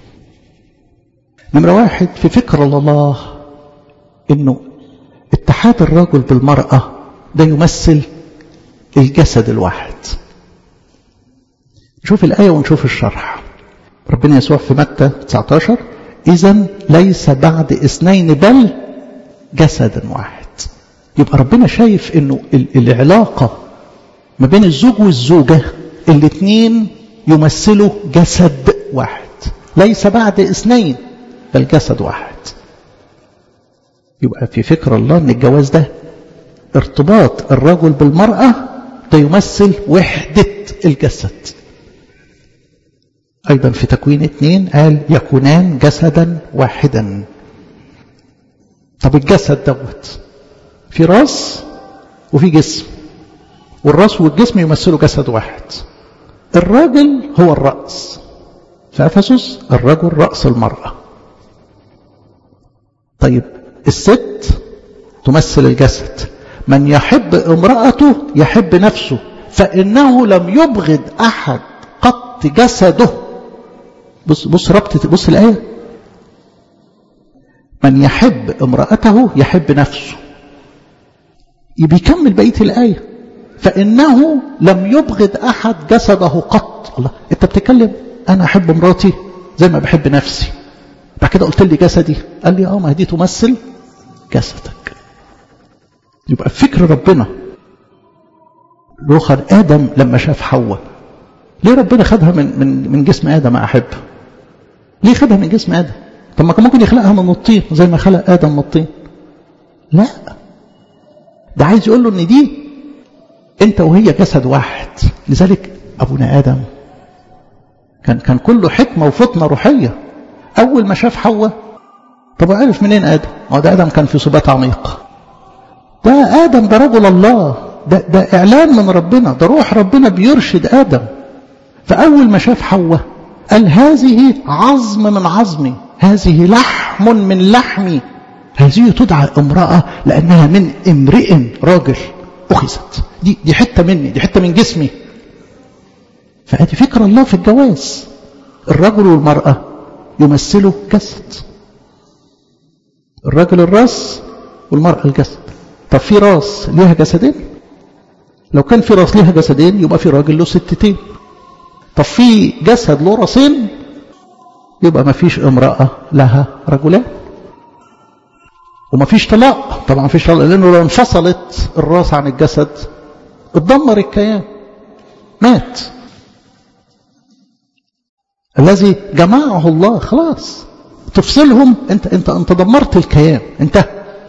نمرة واحد في فكر الله انه اتحاد الرجل بالمرأة ده يمثل الجسد الواحد نشوف الآية ونشوف الشرح ربنا يسوع في متى 19 إذا ليس بعد اثنين بل جسد واحد يبقى ربنا شايف انه العلاقة ما بين الزوج والزوجة الاثنين يمثلوا جسد واحد ليس بعد اثنين بل جسد واحد يبقى في فكر الله ان الجواز ده ارتباط الرجل بالمرأة ده يمثل وحدة الجسد أيضا في تكوين اثنين قال يكونان جسدا واحدا طب الجسد دوت في راس وفي جسم والراس والجسم يمثلوا جسد واحد الراجل هو الرأس في أفسس الرجل رأس المرأة طيب الست تمثل الجسد من يحب امرأته يحب نفسه فإنه لم يبغض أحد قط جسده بص بص ربط بص الآية من يحب امرأته يحب نفسه بيكمل بقية الآية فإنه لم يبغض أحد جسده قط الله أنت بتتكلم أنا أحب مراتي زي ما بحب نفسي بعد كده قلت لي جسدي قال لي اه ما دي تمثل جسدك يبقى فكر ربنا روخر آدم لما شاف حواء ليه ربنا خدها من من من جسم آدم أحب ليه خدها من جسم آدم طب ما كان ممكن يخلقها من الطين زي ما خلق آدم من الطين لا ده عايز يقول له ان دي انت وهي جسد واحد لذلك ابونا ادم كان كان كله حكمه وفطنه روحيه اول ما شاف حواء طب عرف منين ادم هو ده ادم كان في سبات عميق ده ادم ده رجل الله ده ده اعلان من ربنا ده روح ربنا بيرشد ادم فاول ما شاف حواء قال هذه عظم من عظمي هذه لحم من لحمي هذه تدعى امرأة لأنها من امرئ راجل أخذت دي, دي حتة مني دي حتة من جسمي فهذه فكرة الله في الجواز الرجل والمرأة يمثلوا جسد الرجل الراس والمرأة الجسد طب في راس ليها جسدين لو كان في راس ليها جسدين يبقى في راجل له ستتين طب في جسد له راسين يبقى ما فيش امرأة لها رجلان وما فيش طلاق طبعا ما فيش طلاق لانه لو انفصلت الراس عن الجسد اتدمر الكيان مات الذي جمعه الله خلاص تفصلهم انت انت انت دمرت الكيان انتهى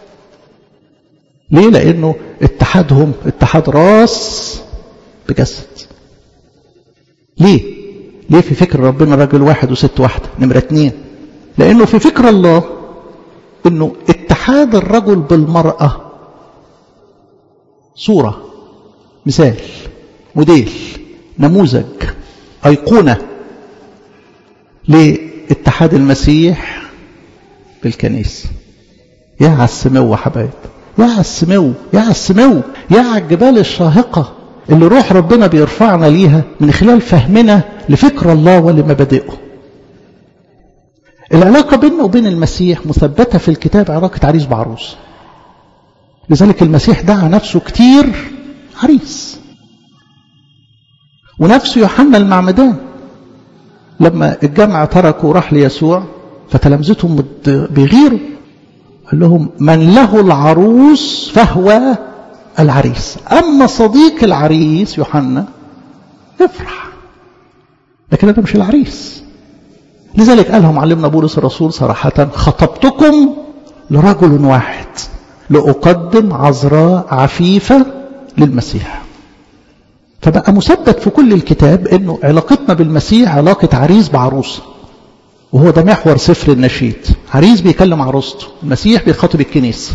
ليه لانه اتحادهم اتحاد راس بجسد ليه ليه في فكر ربنا راجل واحد وست واحدة نمرة اتنين لانه في فكر الله انه اتحاد الرجل بالمرأة صورة مثال موديل نموذج أيقونة لاتحاد المسيح بالكنيسة يا على السمو حبايب يا على السمو يا على السمو يا على الجبال الشاهقة اللي روح ربنا بيرفعنا ليها من خلال فهمنا لفكر الله ولمبادئه العلاقة بيننا وبين المسيح مثبتة في الكتاب علاقة عريس بعروس لذلك المسيح دعا نفسه كتير عريس ونفس يوحنا المعمدان لما الجمع تركه وراح ليسوع فتلامذتهم بيغيروا قال لهم من له العروس فهو العريس أما صديق العريس يوحنا افرح لكن أنا مش العريس لذلك قالهم علمنا بولس الرسول صراحة خطبتكم لرجل واحد لأقدم عذراء عفيفة للمسيح فبقى مثبت في كل الكتاب انه علاقتنا بالمسيح علاقة عريس بعروسة وهو ده محور سفر النشيد عريس بيكلم عروسته المسيح بيخاطب الكنيسة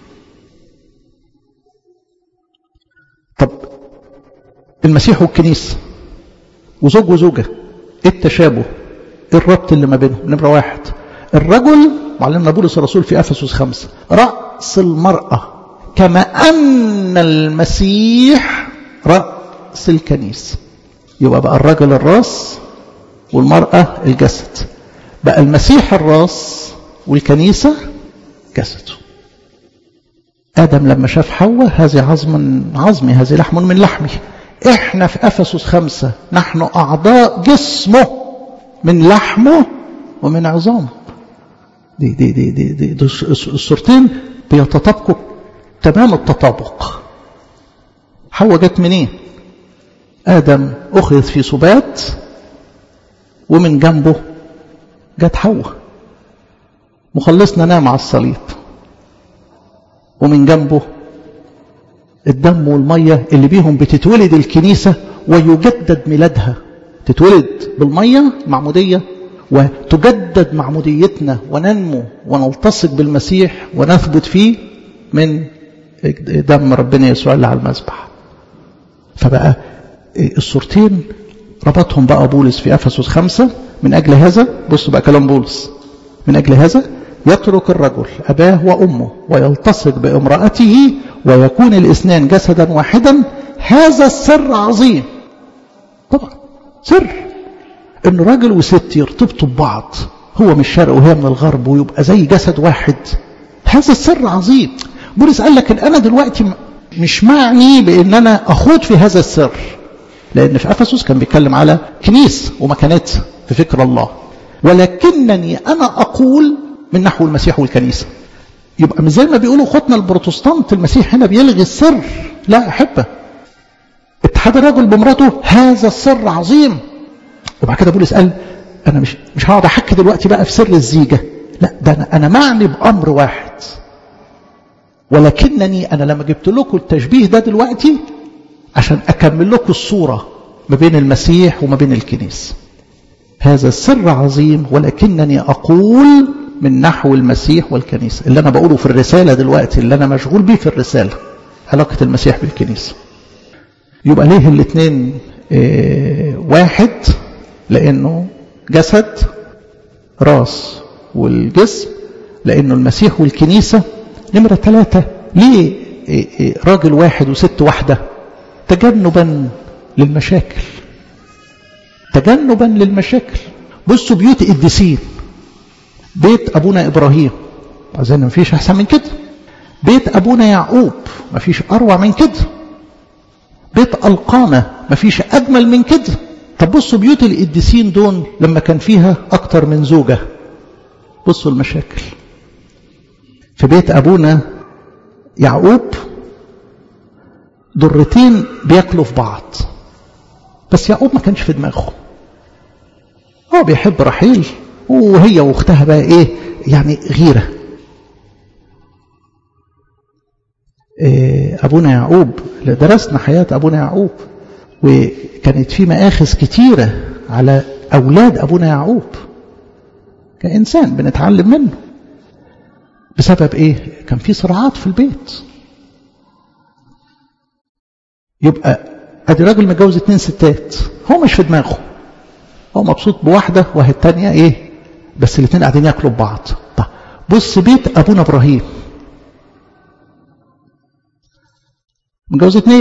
طب المسيح والكنيسة وزوج وزوجة ايه التشابه ايه الربط اللي ما بينهم نمرة واحد الرجل معلمنا بولس الرسول في أفسس خمسة رأس المرأة كما أن المسيح رأس الكنيسة يبقى بقى الرجل الراس والمرأة الجسد بقى المسيح الراس والكنيسة جسده آدم لما شاف حواء هذه عظم من عظمي هذه لحم من لحمي احنا في أفسس خمسة نحن أعضاء جسمه من لحمه ومن عظامه دي دي دي دي, دي, دي الصورتين بيتطابقوا تمام التطابق حواء جت منين آدم أخذ في سبات ومن جنبه جت حواء مخلصنا نام على الصليب ومن جنبه الدم والمية اللي بيهم بتتولد الكنيسة ويجدد ميلادها تتولد بالمية معمودية وتجدد معموديتنا وننمو ونلتصق بالمسيح ونثبت فيه من دم ربنا يسوع اللي على المذبح فبقى الصورتين ربطهم بقى بولس في أفسس خمسة من أجل هذا بصوا بقى كلام بولس من أجل هذا يترك الرجل أباه وأمه ويلتصق بامرأته ويكون الاثنان جسدا واحدا هذا السر عظيم طبعا سر ان راجل وست يرتبطوا ببعض هو من الشرق وهي من الغرب ويبقى زي جسد واحد هذا السر عظيم بولس قال لك ان انا دلوقتي مش معني بان انا اخوض في هذا السر لان في افسس كان بيتكلم على كنيس ومكانتها في فكر الله ولكنني انا اقول من نحو المسيح والكنيسه يبقى مش زي ما بيقولوا خطنا البروتستانت المسيح هنا بيلغي السر لا احبه اتحاد الرجل بمراته هذا السر عظيم وبعد كده بولس قال انا مش مش هقعد احكي دلوقتي بقى في سر الزيجه لا ده انا انا معني بامر واحد ولكنني انا لما جبت لكم التشبيه ده دلوقتي عشان اكمل لكم الصوره ما بين المسيح وما بين الكنيسه هذا السر عظيم ولكنني اقول من نحو المسيح والكنيسه اللي انا بقوله في الرساله دلوقتي اللي انا مشغول بيه في الرساله علاقه المسيح بالكنيسه يبقى ليه الاثنين اه واحد لانه جسد راس والجسم لانه المسيح والكنيسه نمره ثلاثه ليه اه اه راجل واحد وست واحده تجنبا للمشاكل تجنبا للمشاكل بصوا بيوت قديسين بيت ابونا ابراهيم اظن مفيش احسن من كده بيت ابونا يعقوب مفيش اروع من كده بيت القامه مفيش اجمل من كده طب بصوا بيوت القديسين دول لما كان فيها اكتر من زوجه بصوا المشاكل في بيت ابونا يعقوب ضرتين بياكلوا في بعض بس يعقوب ما كانش في دماغه هو بيحب رحيل وهي واختها بقى ايه يعني غيره إيه ابونا يعقوب درسنا حياه ابونا يعقوب وكانت في مآخذ كتيره على اولاد ابونا يعقوب كانسان بنتعلم منه بسبب ايه كان في صراعات في البيت يبقى ادي راجل متجوز اتنين ستات هو مش في دماغه هو مبسوط بواحده وهي التانيه ايه بس الاتنين قاعدين ياكلوا ببعض طب بص بيت ابونا ابراهيم متجوز اتنين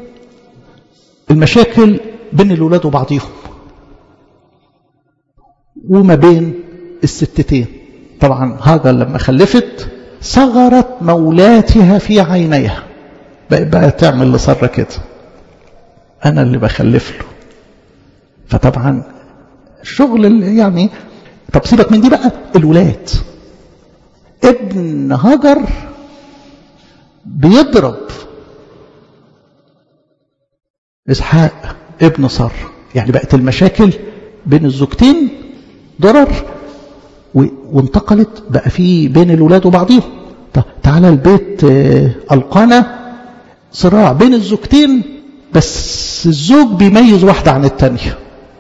المشاكل بين الولاد وبعضيهم وما بين الستتين طبعا هاجر لما خلفت صغرت مولاتها في عينيها بقى, بقى تعمل لسارة كده أنا اللي بخلف له فطبعا الشغل يعني طب سيبك من دي بقى الولاد ابن هاجر بيضرب إسحاق ابن صار يعني بقت المشاكل بين الزوجتين ضرر وانتقلت بقى في بين الولاد وبعضهم طب تعالى البيت القانا صراع بين الزوجتين بس الزوج بيميز واحدة عن التانية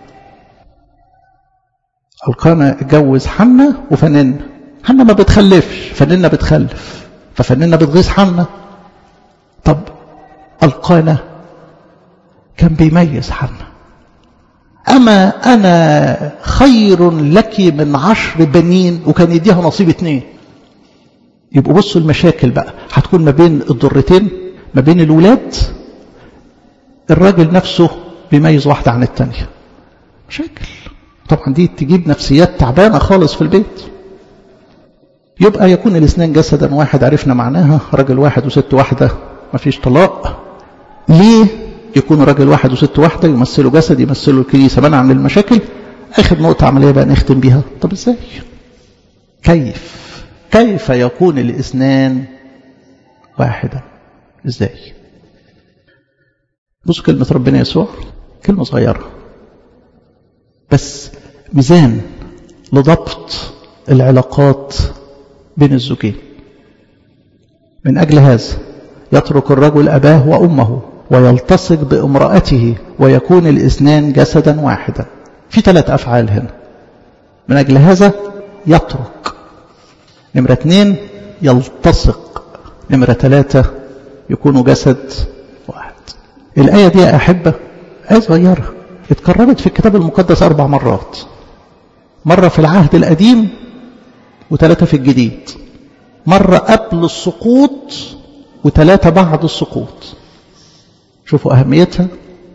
القانا اتجوز حنة وفننة حنة ما بتخلفش فننة بتخلف ففننة بتغيظ حنة طب القانا كان بيميز حنة أما أنا خير لك من عشر بنين وكان يديها نصيب اتنين يبقوا بصوا المشاكل بقى هتكون ما بين الضرتين ما بين الولاد الراجل نفسه بيميز واحدة عن التانية مشاكل طبعا دي تجيب نفسيات تعبانة خالص في البيت يبقى يكون الاثنين جسدا واحد عرفنا معناها راجل واحد وست واحدة مفيش طلاق ليه يكون راجل واحد وست واحدة يمثلوا جسد يمثلوا الكنيسة منع من المشاكل آخر نقطة عملية بقى نختم بيها طب ازاي كيف كيف يكون الاثنان واحدا ازاي بصوا كلمة ربنا يسوع كلمة صغيرة بس ميزان لضبط العلاقات بين الزوجين من أجل هذا يترك الرجل أباه وأمه ويلتصق بامرأته ويكون الاثنان جسدا واحدا في ثلاث أفعال هنا من أجل هذا يترك نمرة اثنين يلتصق نمرة ثلاثة يكونوا جسد واحد الآية دي يا أحبة آية صغيرة اتكررت في الكتاب المقدس أربع مرات مرة في العهد القديم وثلاثة في الجديد مرة قبل السقوط وثلاثة بعد السقوط شوفوا أهميتها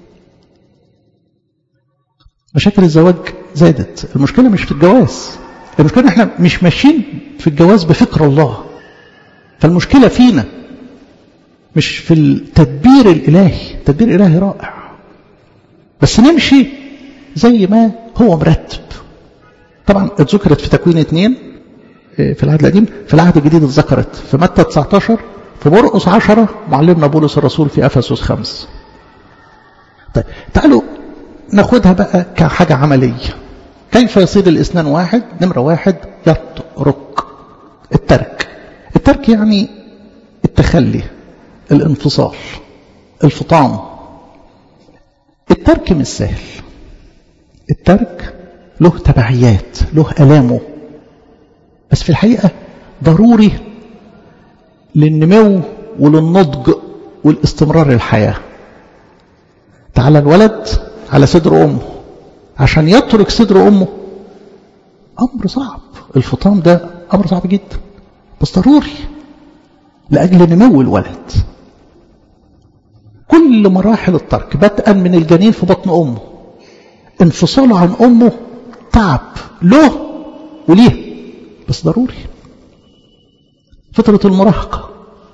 مشاكل الزواج زادت المشكلة مش في الجواز المشكلة احنا مش ماشيين في الجواز بفكر الله فالمشكلة فينا مش في التدبير الإلهي التدبير الإلهي رائع بس نمشي زي ما هو مرتب طبعا اتذكرت في تكوين اثنين في العهد القديم في العهد الجديد اتذكرت في متى 19 في مرقس 10 معلمنا بولس الرسول في افسس 5 طيب تعالوا ناخدها بقى كحاجة عملية كيف يصير الاثنان واحد نمرة واحد يترك الترك الترك يعني التخلي الانفصال الفطام الترك مش سهل الترك له تبعيات له ألامه بس في الحقيقة ضروري للنمو وللنضج والاستمرار الحياة تعالى الولد على صدر أمه عشان يترك صدر أمه أمر صعب الفطام ده أمر صعب جدا بس ضروري لأجل نمو الولد كل مراحل الترك بدءا من الجنين في بطن أمه انفصاله عن أمه تعب له وليه بس ضروري فترة المراهقة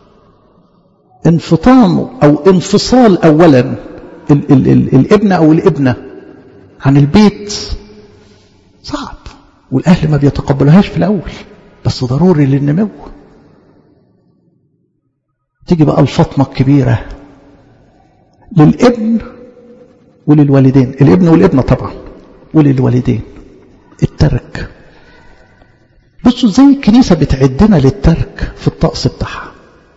انفطامه أو انفصال أولا ال ال ال الابن أو الابنة عن البيت صعب والأهل ما بيتقبلوهاش في الأول بس ضروري للنمو تيجي بقى الفاطمة الكبيرة للابن وللوالدين الابن والابنة طبعا وللوالدين الترك بصوا ازاي الكنيسة بتعدنا للترك في الطقس بتاعها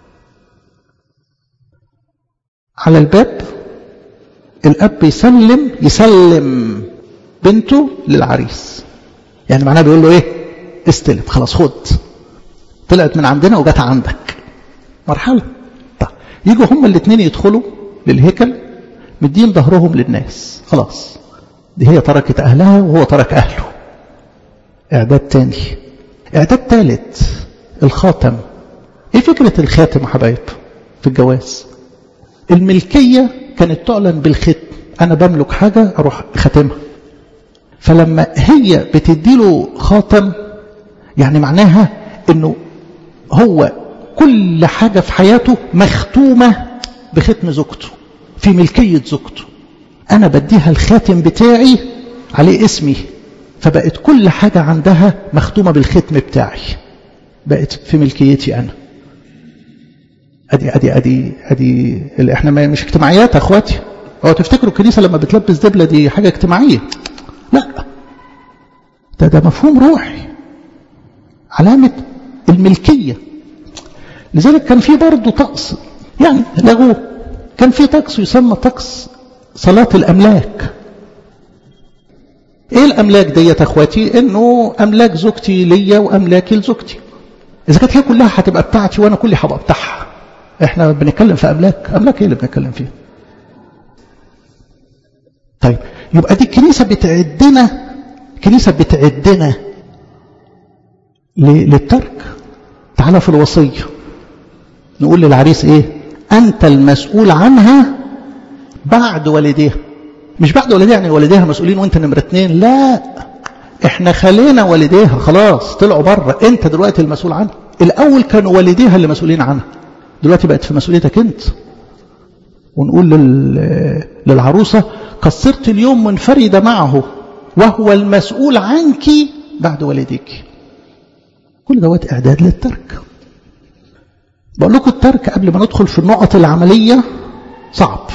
على الباب الاب يسلم يسلم بنته للعريس يعني معناه بيقول له ايه استلم خلاص خد طلعت من عندنا وجت عندك مرحله طيب يجوا هما الاثنين يدخلوا للهيكل مدين ظهرهم للناس خلاص دي هي تركت اهلها وهو ترك اهله اعداد تاني اعداد ثالث الخاتم ايه فكره الخاتم يا حبايب في الجواز الملكيه كانت تعلن بالختم انا بملك حاجه اروح ختمها فلما هي بتديله خاتم يعني معناها انه هو كل حاجة في حياته مختومة بختم زوجته في ملكية زوجته أنا بديها الخاتم بتاعي عليه اسمي فبقت كل حاجة عندها مختومة بالختم بتاعي بقت في ملكيتي أنا أدي أدي أدي أدي اللي إحنا مش اجتماعيات يا أخواتي هو تفتكروا الكنيسة لما بتلبس دبلة دي حاجة اجتماعية لا ده ده مفهوم روحي علامة الملكية لذلك كان في برضه طقس يعني لغوه كان في طقس يسمى طقس صلاة الأملاك ايه الأملاك ديت اخواتي انه أملاك زوجتي ليا وأملاكي لزوجتي إذا كانت هي كلها هتبقى بتاعتي وأنا كلي هبقى بتاعها احنا بنتكلم في أملاك أملاك ايه اللي بنتكلم فيها طيب يبقى دي الكنيسة بتعدنا كنيسة بتعدنا للترك تعالى في الوصية نقول للعريس ايه انت المسؤول عنها بعد والديها مش بعد والديها يعني والديها مسؤولين وانت نمرة اتنين لا احنا خلينا والديها خلاص طلعوا بره انت دلوقتي المسؤول عنها الاول كانوا والديها اللي مسؤولين عنها دلوقتي بقت في مسؤوليتك انت ونقول لل... للعروسة قصرت اليوم منفردة معه وهو المسؤول عنك بعد والديك كل دوت إعداد للترك بقول لكم الترك قبل ما ندخل في النقط العملية صعب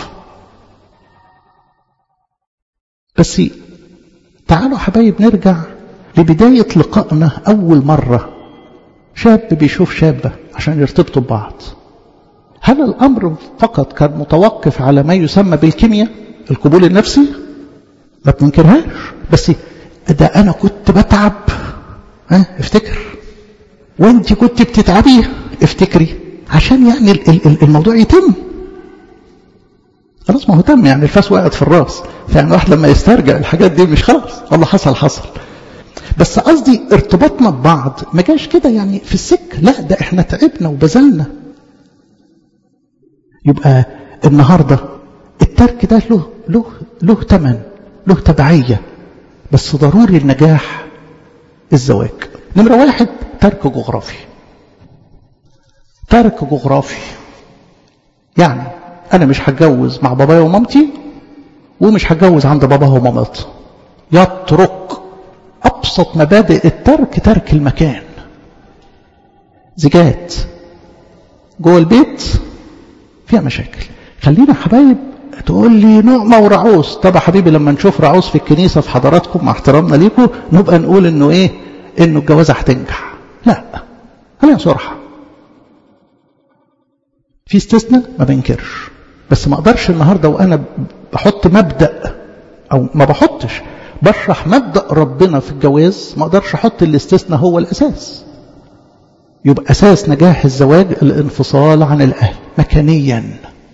بس تعالوا حبايب نرجع لبداية لقائنا أول مرة شاب بيشوف شابة عشان يرتبطوا ببعض هل الأمر فقط كان متوقف على ما يسمى بالكيمياء القبول النفسي ما تنكرهاش بس ده أنا كنت بتعب ها افتكر وانت كنت بتتعبي افتكري عشان يعني الموضوع يتم خلاص ما هو تم يعني الفاس وقعت في الراس فيعني واحد لما يسترجع الحاجات دي مش خلاص والله حصل حصل بس قصدي ارتباطنا ببعض ما جاش كده يعني في السكه لا ده احنا تعبنا وبذلنا يبقى النهارده الترك ده له له له ثمن له تبعيه بس ضروري النجاح الزواج نمره واحد ترك جغرافي ترك جغرافي يعني انا مش هتجوز مع بابايا ومامتي ومش هتجوز عند باباها ومامتها يترك ابسط مبادئ الترك ترك المكان زيجات جوه البيت فيها مشاكل خلينا حبايب تقول لي نعمة ورعوس طب يا حبيبي لما نشوف رعوس في الكنيسة في حضراتكم مع احترامنا ليكم نبقى نقول انه ايه انه الجوازة هتنجح لا خلينا صراحة في استثناء ما بنكرش بس ما اقدرش النهارده وانا بحط مبدا او ما بحطش بشرح مبدا ربنا في الجواز ما اقدرش احط الاستثناء هو الاساس يبقى اساس نجاح الزواج الانفصال عن الاهل مكانيا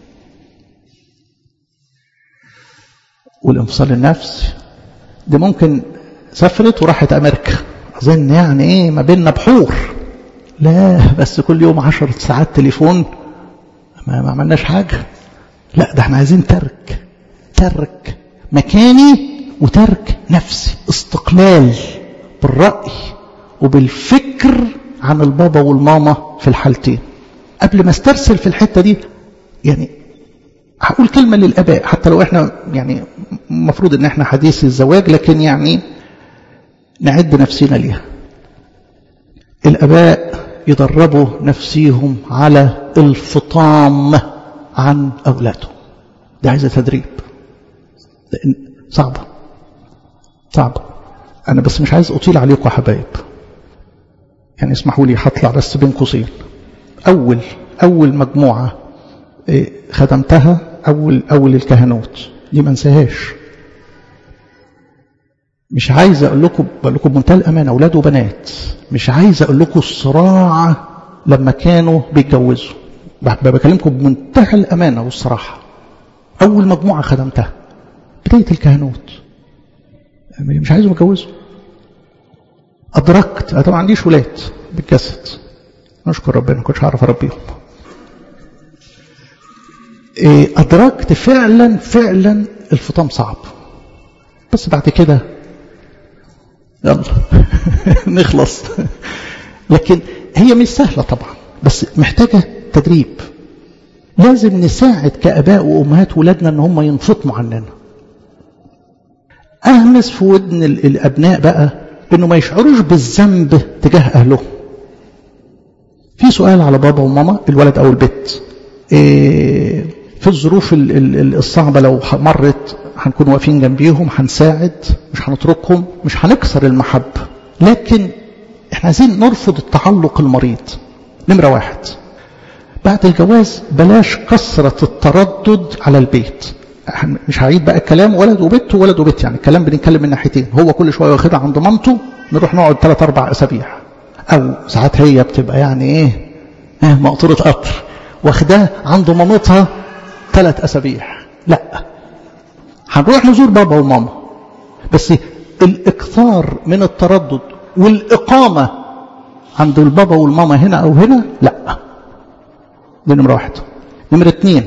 والانفصال النفسي دي ممكن سافرت وراحت امريكا اظن يعني ايه ما بيننا بحور لا بس كل يوم عشر ساعات تليفون ما, ما عملناش حاجة لا ده احنا عايزين ترك ترك مكاني وترك نفسي استقلال بالرأي وبالفكر عن البابا والماما في الحالتين قبل ما استرسل في الحتة دي يعني هقول كلمة للآباء حتى لو احنا يعني المفروض ان احنا حديث الزواج لكن يعني نعد نفسنا ليها الآباء يدربوا نفسيهم على الفطام عن أولادهم دي عايزة تدريب لأن صعبة صعبة أنا بس مش عايز أطيل عليكم يا حبايب يعني اسمحوا لي هطلع بس بين قوسين أول أول مجموعة خدمتها أول أول الكهنوت دي ما انساهاش مش عايز أقول لكم بقول لكم بمنتهى الأمانة أولاد وبنات مش عايز أقول لكم الصراع لما كانوا بيتجوزوا بكلمكم بمنتهى الأمانة والصراحة أول مجموعة خدمتها بداية الكهنوت مش عايزهم يتجوزوا أدركت أنا طبعا ما عنديش ولاد بالجسد نشكر ربنا ما كنتش هعرف أربيهم أدركت فعلا فعلا الفطام صعب بس بعد كده يلا نخلص لكن هي مش سهلة طبعا بس محتاجة تدريب لازم نساعد كأباء وأمهات ولادنا أن هم ينفطموا عننا أهمس في ودن الأبناء بقى أنه ما يشعروش بالذنب تجاه أهلهم في سؤال على بابا وماما الولد أو البت إيه في الظروف الصعبة لو مرت هنكون واقفين جنبيهم هنساعد مش هنتركهم مش هنكسر المحبة لكن احنا عايزين نرفض التعلق المريض نمرة واحد بعد الجواز بلاش كثرة التردد على البيت مش هعيد بقى الكلام ولد وبت وولد وبت يعني الكلام بنتكلم من ناحيتين هو كل شوية واخدها عند مامته نروح نقعد ثلاث أربع أسابيع أو ساعات هي بتبقى يعني إيه, إيه مقطورة قطر واخداه عند مامتها ثلاث أسابيع لا هنروح نزور بابا وماما بس الإكثار من التردد والإقامة عند البابا والماما هنا أو هنا لا دي نمرة واحد نمرة اتنين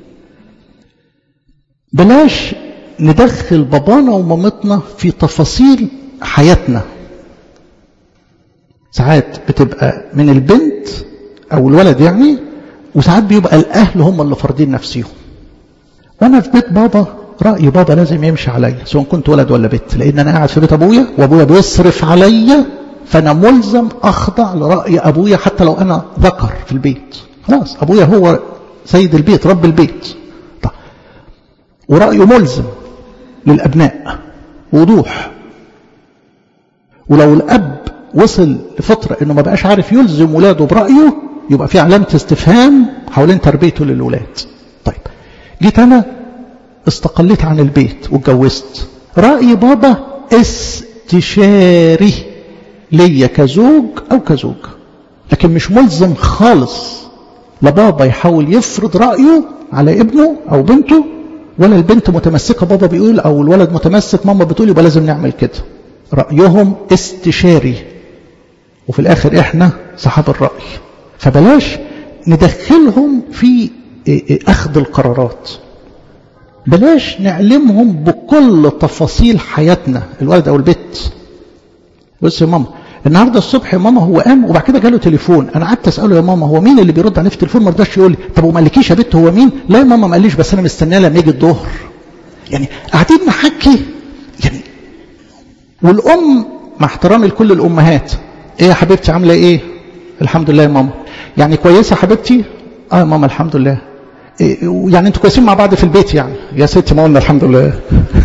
بلاش ندخل بابانا ومامتنا في تفاصيل حياتنا ساعات بتبقى من البنت أو الولد يعني وساعات بيبقى الأهل هم اللي فارضين نفسيهم وأنا في بيت بابا رأي بابا لازم يمشي عليا سواء كنت ولد ولا بنت لأن أنا قاعد في بيت أبويا وأبويا بيصرف عليا فأنا ملزم أخضع لرأي أبويا حتى لو أنا ذكر في البيت خلاص أبويا هو سيد البيت رب البيت طيب. ورأيه ملزم للأبناء وضوح ولو الأب وصل لفترة أنه ما بقاش عارف يلزم ولاده برأيه يبقى في علامة استفهام حوالين تربيته للولاد طيب جيت أنا استقليت عن البيت واتجوزت رأي بابا استشاري ليا كزوج أو كزوج لكن مش ملزم خالص لا بابا يحاول يفرض رأيه على ابنه أو بنته ولا البنت متمسكة بابا بيقول أو الولد متمسك ماما بتقول يبقى لازم نعمل كده رأيهم استشاري وفي الآخر إحنا صحاب الرأي فبلاش ندخلهم في أخذ القرارات بلاش نعلمهم بكل تفاصيل حياتنا الولد أو البت بص يا ماما النهارده الصبح يا ماما هو قام وبعد كده جاله تليفون انا قعدت اساله يا ماما هو مين اللي بيرد عليه في التليفون ما رضاش يقول لي طب وما قالكيش يا بت هو مين لا يا ماما ما قاليش بس انا مستنيه لما يجي الظهر يعني قاعدين نحكي يعني والام مع احترامي لكل الامهات ايه يا حبيبتي عامله ايه الحمد لله يا ماما يعني كويسه يا حبيبتي اه يا ماما الحمد لله إيه يعني انتوا كويسين مع بعض في البيت يعني يا ستي ما قلنا الحمد لله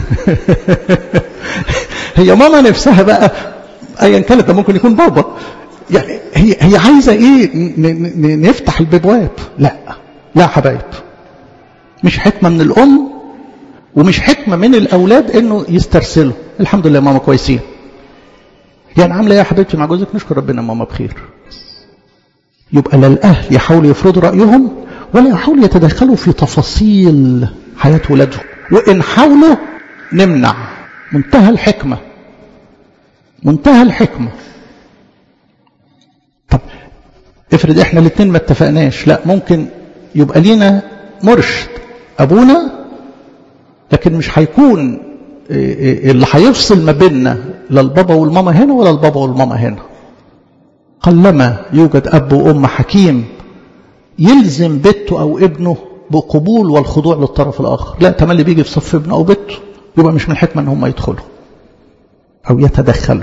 هي ماما نفسها بقى ايا كانت ده ممكن يكون بابا يعني هي هي عايزه ايه نفتح البواب لا لا حبايب مش حكمه من الام ومش حكمه من الاولاد انه يسترسلوا الحمد لله ماما كويسين يعني عامله ايه يا حبيبتي مع جوزك نشكر ربنا ماما بخير يبقى لا الاهل يحاولوا يفرضوا رايهم ولا يحاولوا يتدخلوا في تفاصيل حياه ولادهم وان حاولوا نمنع منتهى الحكمه منتهى الحكمة طب افرض احنا الاثنين ما اتفقناش لا ممكن يبقى لينا مرشد ابونا لكن مش هيكون اللي هيفصل ما بيننا لا البابا والماما هنا ولا البابا والماما هنا قلما يوجد اب وام حكيم يلزم بنته او ابنه بقبول والخضوع للطرف الاخر لا تملي بيجي في صف ابنه او بنته يبقى مش من الحكمه ان هم يدخلوا أو يتدخلوا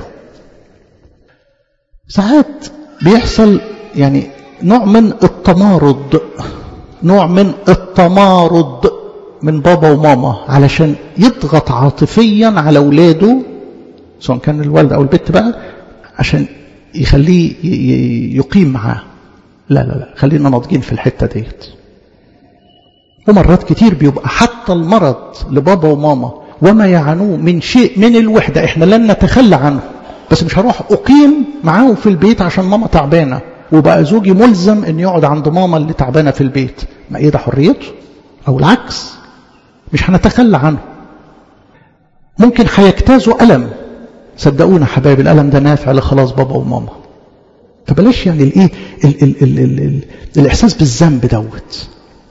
ساعات بيحصل يعني نوع من التمارض نوع من التمارض من بابا وماما علشان يضغط عاطفيا على اولاده سواء كان الوالد او البت بقى عشان يخليه يقيم معاه لا لا لا خلينا ناضجين في الحته ديت ومرات كتير بيبقى حتى المرض لبابا وماما وما يعانوه من شيء من الوحده احنا لن نتخلى عنه بس مش هروح اقيم معاهم في البيت عشان ماما تعبانه وبقى زوجي ملزم ان يقعد عند ماما اللي تعبانه في البيت ما ايه ده حريته او العكس مش هنتخلى عنه ممكن هيجتازوا الم صدقونا حبايب الالم ده نافع لخلاص بابا وماما فبلاش يعني الايه ال ال ال ال ال الاحساس بالذنب دوت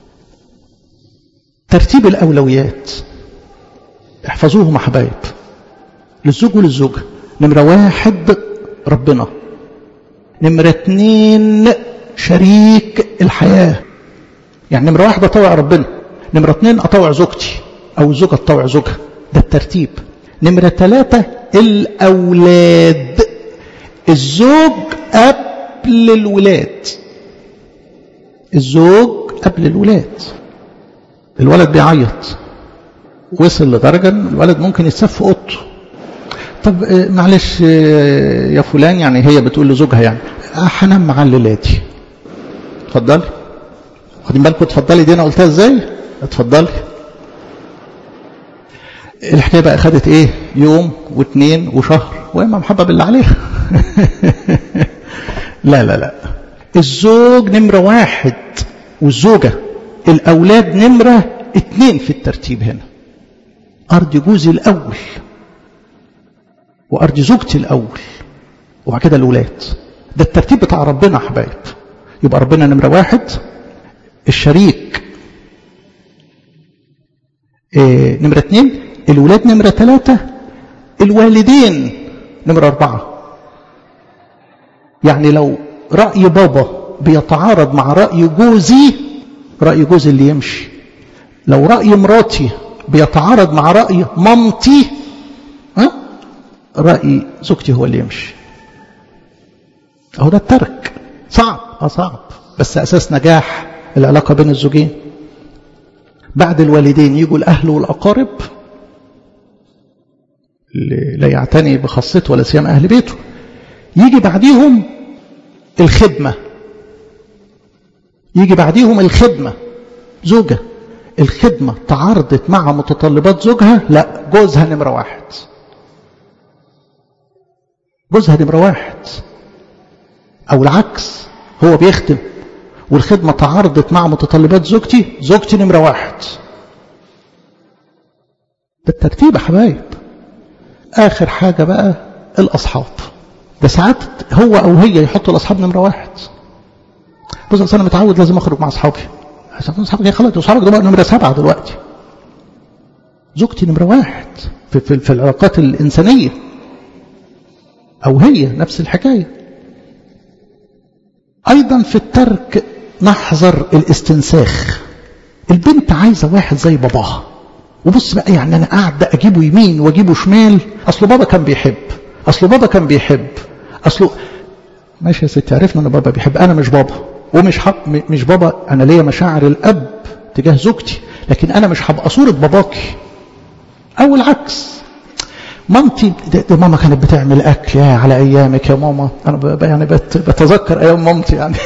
ترتيب الاولويات احفظوهم يا حبايب للزوج وللزوجه نمره واحد ربنا نمره اتنين شريك الحياه يعني نمره واحد اطوع ربنا نمره اتنين اطوع زوجتي او الزوجه تطوع زوجها ده الترتيب نمره ثلاثه الاولاد الزوج قبل الولاد الزوج قبل الولاد الولد بيعيط وصل لدرجة الولد ممكن يتساب في اوضته طب معلش يا فلان يعني هي بتقول لزوجها يعني هنام مع الليلاتي اتفضلي واخدين بالكم اتفضلي دي انا قلتها ازاي اتفضلي الحكايه بقى خدت ايه يوم واثنين وشهر وما محبب اللي عليها لا لا لا الزوج نمره واحد والزوجه الاولاد نمره اتنين في الترتيب هنا ارض جوزي الاول وارض زوجتي الاول وبعد كده الاولاد ده الترتيب بتاع ربنا يا حبايب يبقى ربنا نمره واحد الشريك إيه نمره اتنين الولاد نمره ثلاثه الوالدين نمره اربعه يعني لو راي بابا بيتعارض مع راي جوزي راي جوزي اللي يمشي لو راي مراتي بيتعارض مع راي مامتي ها راي زوجتي هو اللي يمشي اهو ده الترك صعب اه صعب بس اساس نجاح العلاقه بين الزوجين بعد الوالدين يجوا الاهل والاقارب اللي لا يعتني بخاصته ولا سيما اهل بيته يجي بعديهم الخدمه يجي بعديهم الخدمه زوجه الخدمه تعارضت مع متطلبات زوجها لا جوزها نمره واحد جوزها نمره واحد او العكس هو بيخدم والخدمه تعارضت مع متطلبات زوجتي زوجتي نمره واحد ده الترتيب يا حبايب اخر حاجه بقى الاصحاب ده ساعات هو او هي يحطوا الاصحاب نمره واحد بص انا متعود لازم اخرج مع اصحابي اصحابك خلاص اصحابك ده نمره سبعه دلوقتي زوجتي نمره واحد في, في, في العلاقات الانسانيه او هي نفس الحكايه ايضا في الترك نحذر الاستنساخ البنت عايزه واحد زي باباها وبص بقى يعني انا قاعد اجيبه يمين واجيبه شمال اصله بابا كان بيحب اصله بابا كان بيحب اصله ماشي يا ستي عرفنا ان بابا بيحب انا مش بابا ومش حق مش بابا انا ليا مشاعر الاب تجاه زوجتي لكن انا مش هبقى صوره باباكي او العكس مامتي ده, ده ماما كانت بتعمل اكل يا على ايامك يا ماما انا يعني بت بتذكر ايام مامتي يعني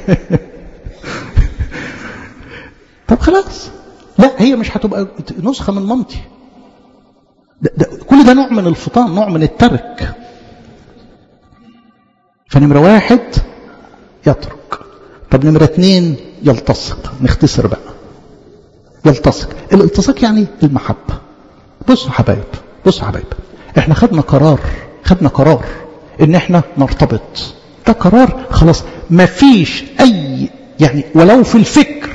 طب خلاص لا هي مش هتبقى نسخه من مامتي ده ده كل ده نوع من الفطام نوع من الترك فنمره واحد يترك طب نمره اثنين يلتصق نختصر بقى يلتصق الالتصاق يعني المحبه بصوا حبايب بصوا حبايب احنا خدنا قرار خدنا قرار ان احنا نرتبط ده قرار خلاص ما فيش اي يعني ولو في الفكر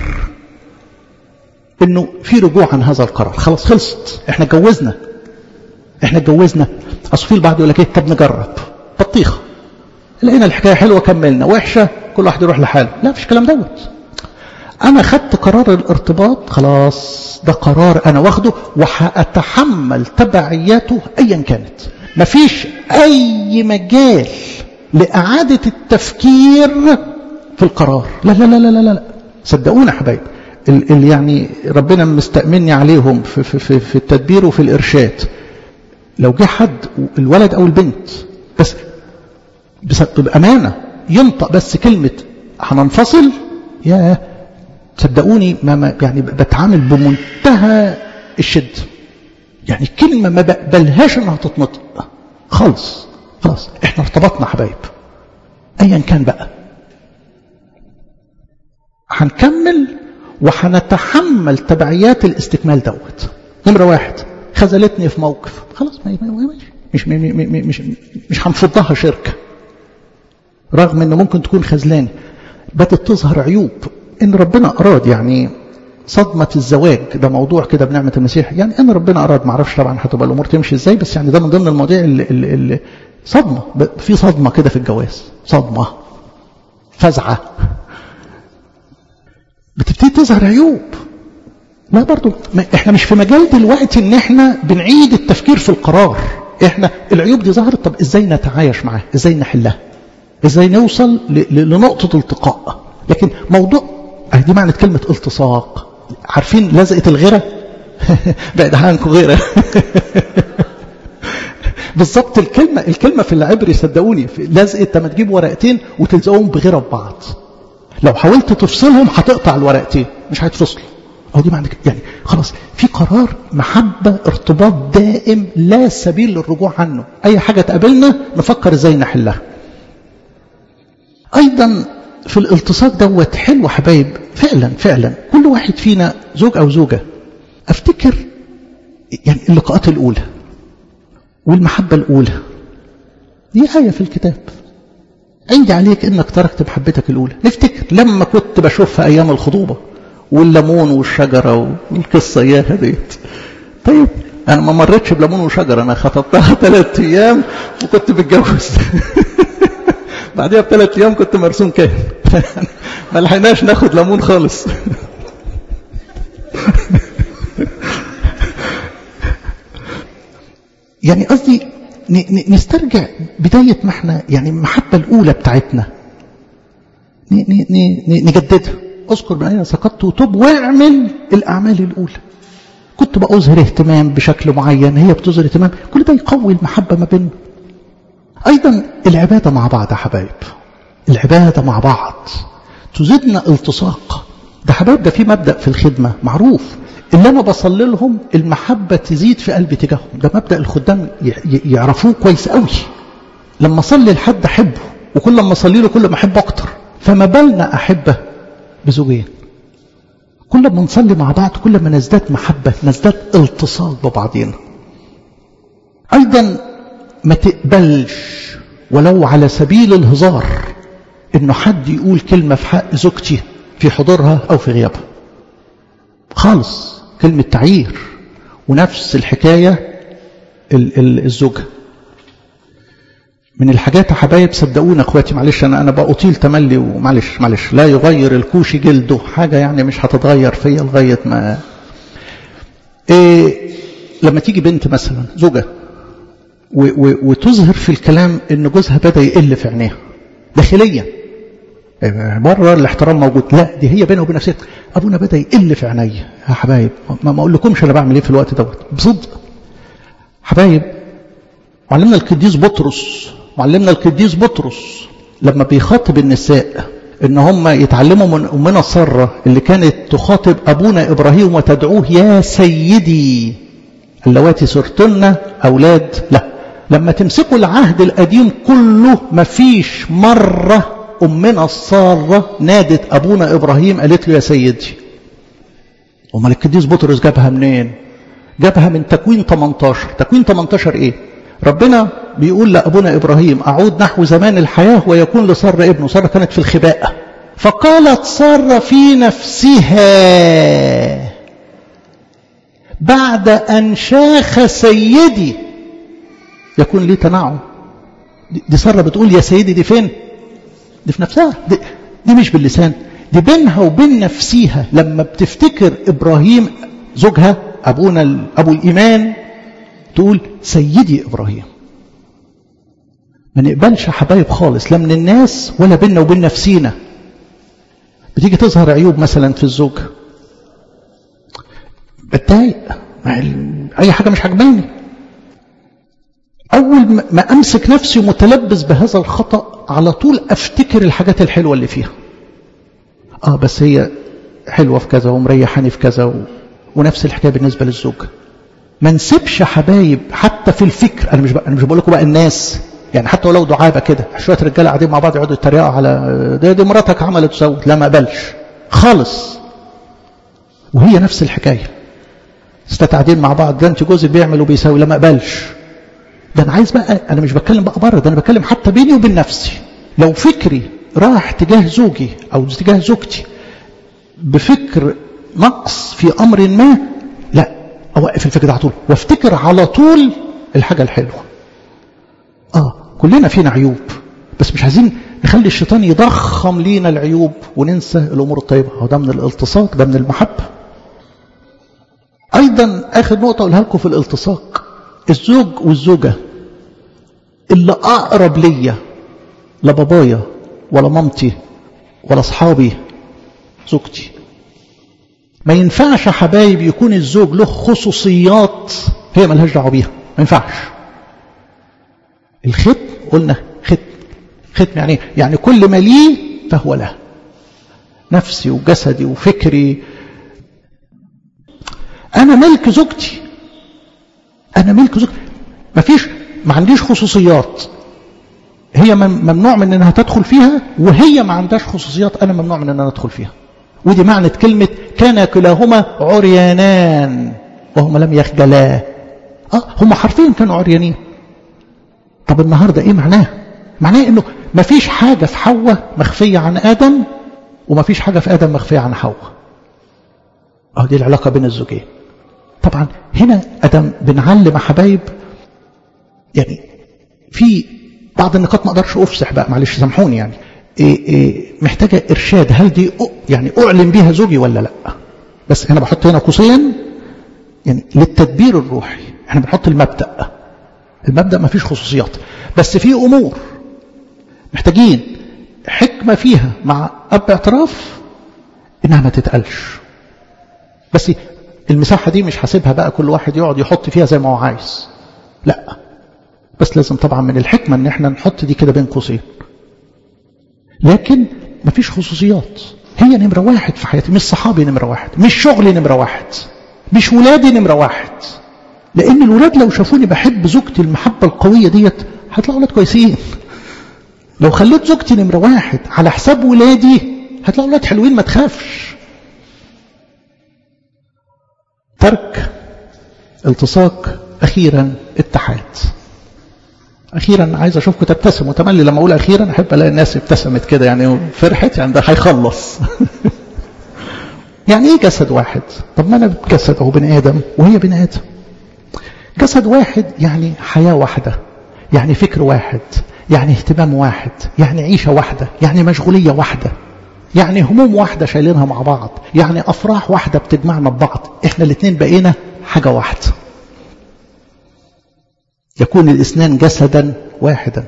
انه في رجوع عن هذا القرار خلاص خلصت احنا اتجوزنا احنا اتجوزنا اصل في البعض يقول لك ايه طب نجرب بطيخه لقينا الحكايه حلوه كملنا وحشه كل واحد يروح لحاله لا مفيش كلام دوت انا خدت قرار الارتباط خلاص ده قرار انا واخده وهاتحمل تبعياته ايا كانت مفيش اي مجال لاعاده التفكير في القرار لا لا لا لا لا, لا. صدقونا يا حبايب اللي يعني ربنا مستأمني عليهم في, في, في, في التدبير وفي الإرشاد لو جه حد الولد أو البنت بس بأمانة ينطق بس كلمة هننفصل يا تصدقوني ما ما يعني بتعامل بمنتهى الشد يعني كلمة ما بقبلهاش انها تتنطق خالص خلاص احنا ارتبطنا حبايب ايا كان بقى هنكمل وهنتحمل تبعيات الاستكمال دوت نمرة واحد خذلتني في موقف خلاص ما مش مش مش مش هنفضها شركة رغم انه ممكن تكون خذلاني بدت تظهر عيوب ان ربنا اراد يعني صدمة الزواج ده موضوع كده بنعمة المسيح يعني ان ربنا اراد معرفش طبعا هتبقى الامور تمشي ازاي بس يعني ده من ضمن المواضيع اللي, اللي, اللي صدمة في صدمة كده في الجواز صدمة فزعة بتبتدي تظهر عيوب لا برضو ما احنا مش في مجال دلوقتي ان احنا بنعيد التفكير في القرار احنا العيوب دي ظهرت طب ازاي نتعايش معاها ازاي نحلها ازاي نوصل لنقطة التقاء لكن موضوع دي معنى كلمة التصاق عارفين لزقة الغيرة بعد عنكم غيرة بالظبط الكلمة الكلمة في العبري صدقوني في لزقة لما تجيب ورقتين وتلزقهم بغيرة ببعض لو حاولت تفصلهم هتقطع الورقتين مش هيتفصلوا أو دي معنى يعني خلاص في قرار محبة ارتباط دائم لا سبيل للرجوع عنه أي حاجة تقابلنا نفكر ازاي نحلها أيضا في الالتصاق دوت حلو حبايب فعلا فعلا كل واحد فينا زوج أو زوجة أفتكر يعني اللقاءات الأولى والمحبة الأولى دي آية في الكتاب عندي عليك إنك تركت محبتك الأولى نفتكر لما كنت بشوفها أيام الخطوبة والليمون والشجرة والقصة إياها ديت طيب أنا ما مريتش بليمون وشجرة أنا خطبتها ثلاث أيام وكنت متجوز بعدها بثلاث أيام كنت مرسوم كاهن ما لحقناش ناخد ليمون خالص يعني قصدي نسترجع بداية ما احنا يعني المحبة الأولى بتاعتنا نجددها اذكر من أين سقطت وتوب واعمل الأعمال الأولى كنت بأظهر اهتمام بشكل معين هي بتظهر اهتمام كل ده يقوي المحبة ما بيننا أيضا العبادة مع بعض يا حبايب العبادة مع بعض تزيدنا التصاق ده حبايب ده في مبدأ في الخدمة معروف اللي أنا بصلي لهم المحبة تزيد في قلبي تجاههم ده مبدأ الخدام يعرفوه كويس قوي لما أصلي لحد أحبه وكل ما أصلي له كل ما أحبه أكتر فما بالنا أحبه بزوجين كل ما نصلي مع بعض كل ما نزداد محبة نزداد التصاق ببعضنا أيضا ما تقبلش ولو على سبيل الهزار انه حد يقول كلمة في حق زوجتي في حضورها او في غيابها خالص كلمة تعيير ونفس الحكاية الزوجة من الحاجات يا حبايب صدقونا اخواتي معلش انا انا بأطيل تملي ومعلش معلش لا يغير الكوش جلده حاجة يعني مش هتتغير فيا لغاية ما إيه لما تيجي بنت مثلا زوجة وتظهر في الكلام ان جوزها بدا يقل في عينيها داخليا بره الاحترام موجود لا دي هي بينها وبين نفسها ابونا بدا يقل في عينيا يا حبايب ما, ما اقول لكمش انا بعمل ايه في الوقت دوت بصدق حبايب معلمنا القديس بطرس معلمنا القديس بطرس لما بيخاطب النساء ان هم يتعلموا من امنا ساره اللي كانت تخاطب ابونا ابراهيم وتدعوه يا سيدي اللواتي صرتن اولاد له لما تمسكوا العهد القديم كله مفيش مرة أمنا السارة نادت أبونا إبراهيم قالت له يا سيدي أمال القديس بطرس جابها منين جابها من تكوين 18 تكوين 18 إيه ربنا بيقول لأبونا إبراهيم أعود نحو زمان الحياة ويكون لسارة ابنه سارة كانت في الخباء فقالت سارة في نفسها بعد أن شاخ سيدي يكون لي تنعم دي سارة بتقول يا سيدي دي فين دي في نفسها دي, دي مش باللسان دي بينها وبين نفسيها لما بتفتكر إبراهيم زوجها أبونا أبو الإيمان تقول سيدي إبراهيم ما نقبلش حبايب خالص لا من الناس ولا بيننا وبين نفسينا بتيجي تظهر عيوب مثلا في الزوج بتضايق اي حاجه مش عجباني اول ما امسك نفسي متلبس بهذا الخطا على طول افتكر الحاجات الحلوه اللي فيها اه بس هي حلوه في كذا ومريحاني في كذا و... ونفس الحكايه بالنسبه للزوج ما نسيبش حبايب حتى في الفكر انا مش بقى انا مش بقول لكم بقى الناس يعني حتى ولو دعابه كده شويه رجاله قاعدين مع بعض يقعدوا يتريقوا على دي, دي مراتك عملت وسوت لا ما قبلش خالص وهي نفس الحكايه قاعدين مع بعض ده انت جوزك بيعمل وبيساوي لا ما قبلش ده انا عايز بقى انا مش بتكلم بقى بره ده انا بتكلم حتى بيني وبين نفسي لو فكري راح تجاه زوجي او تجاه زوجتي بفكر نقص في امر ما لا اوقف الفكر ده على طول وافتكر على طول الحاجه الحلوه اه كلنا فينا عيوب بس مش عايزين نخلي الشيطان يضخم لينا العيوب وننسى الامور الطيبه هو ده من الالتصاق ده من المحبه ايضا اخر نقطه اقولها لكم في الالتصاق الزوج والزوجه اللي اقرب ليا لا بابايا ولا مامتي ولا اصحابي زوجتي ما ينفعش حبايب يكون الزوج له خصوصيات هي ملهاش دعوه بيها ما ينفعش الختم قلنا ختم ختم يعني يعني كل ما ليه فهو له نفسي وجسدي وفكري انا ملك زوجتي انا ملك زوجتي مفيش ما عنديش خصوصيات هي ممنوع من انها تدخل فيها وهي ما عندهاش خصوصيات انا ممنوع من ان انا ادخل فيها ودي معنى كلمة كان كلاهما عريانان وهما لم يخجلا اه هما حرفيا كانوا عريانين طب النهاردة ايه معناه معناه انه ما فيش حاجة في حواء مخفية عن ادم وما فيش حاجة في ادم مخفية عن حواء اه دي العلاقة بين الزوجين طبعا هنا ادم بنعلم حبايب يعني في بعض النقاط ما اقدرش افسح بقى معلش سامحوني يعني إيه إيه محتاجة إرشاد هل دي يعني أعلن بيها زوجي ولا لا بس أنا بحط هنا قوسين يعني للتدبير الروحي احنا بنحط المبدأ المبدأ ما فيش خصوصيات بس في أمور محتاجين حكمة فيها مع أب اعتراف إنها ما تتقلش بس المساحة دي مش حاسبها بقى كل واحد يقعد يحط فيها زي ما هو عايز لا بس لازم طبعا من الحكمة ان احنا نحط دي كده بين قوسين لكن مفيش خصوصيات هي نمرة واحد في حياتي مش صحابي نمرة واحد مش شغلي نمرة واحد مش ولادي نمرة واحد لأن الولاد لو شافوني بحب زوجتي المحبة القوية ديت هتلاقوا ولاد كويسين لو خليت زوجتي نمرة واحد على حساب ولادي هتلاقوا ولاد حلوين ما تخافش ترك التصاق أخيرا اتحاد اخيرا عايز اشوفكم تبتسموا وتملي لما اقول اخيرا احب الاقي الناس ابتسمت كده يعني فرحت يعني ده هيخلص يعني ايه جسد واحد طب ما انا جسد اهو بني ادم وهي بني ادم جسد واحد يعني حياه واحده يعني فكر واحد يعني اهتمام واحد يعني عيشه واحده يعني مشغوليه واحده يعني هموم واحده شايلينها مع بعض يعني افراح واحده بتجمعنا ببعض احنا الاثنين بقينا حاجه واحده يكون الاثنان جسدا واحدا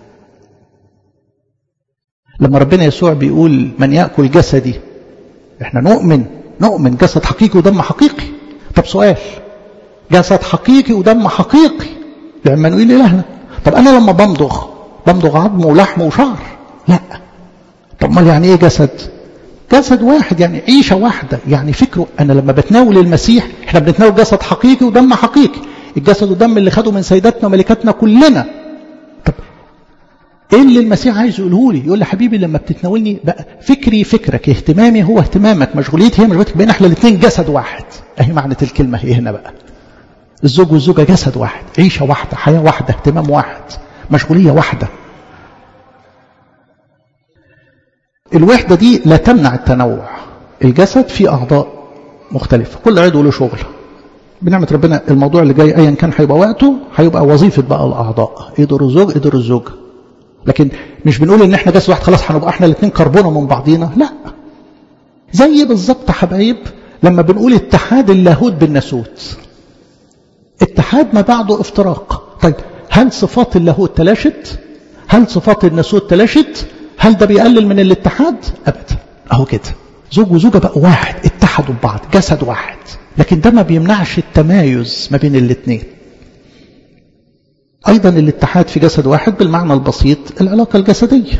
لما ربنا يسوع بيقول من يأكل جسدي احنا نؤمن نؤمن جسد حقيقي ودم حقيقي طب سؤال جسد حقيقي ودم حقيقي لعمانويل إلهنا طب أنا لما بمضغ بمضغ عظم ولحم وشعر لا طب ما يعني ايه جسد جسد واحد يعني عيشة واحدة يعني فكره أنا لما بتناول المسيح احنا بنتناول جسد حقيقي ودم حقيقي الجسد والدم اللي خده من سيداتنا وملكاتنا كلنا طب ايه اللي المسيح عايز يقوله لي يقول لي حبيبي لما بتتناولني بقى فكري فكرك اهتمامي هو اهتمامك مشغوليتي هي مشغوليتك بين احنا الاثنين جسد واحد اهي معنى الكلمه هي هنا بقى الزوج والزوجه جسد واحد عيشه واحده حياه واحده اهتمام واحد مشغوليه واحده الوحده دي لا تمنع التنوع الجسد فيه اعضاء مختلفه كل عضو له شغل بنعمة ربنا الموضوع اللي جاي ايا كان هيبقى وقته هيبقى وظيفة بقى الاعضاء ايه دور الزوج ايه دور الزوجة لكن مش بنقول ان احنا جسد واحد خلاص هنبقى احنا الاثنين كربونة من بعضينا لا زي بالظبط حبايب لما بنقول اتحاد اللاهوت بالناسوت اتحاد ما بعده افتراق طيب هل صفات اللاهوت تلاشت هل صفات الناسوت تلاشت هل ده بيقلل من الاتحاد ابدا اهو كده زوج وزوجة بقى واحد اتحدوا ببعض جسد واحد لكن ده ما بيمنعش التمايز ما بين الاثنين أيضا الاتحاد في جسد واحد بالمعنى البسيط العلاقة الجسدية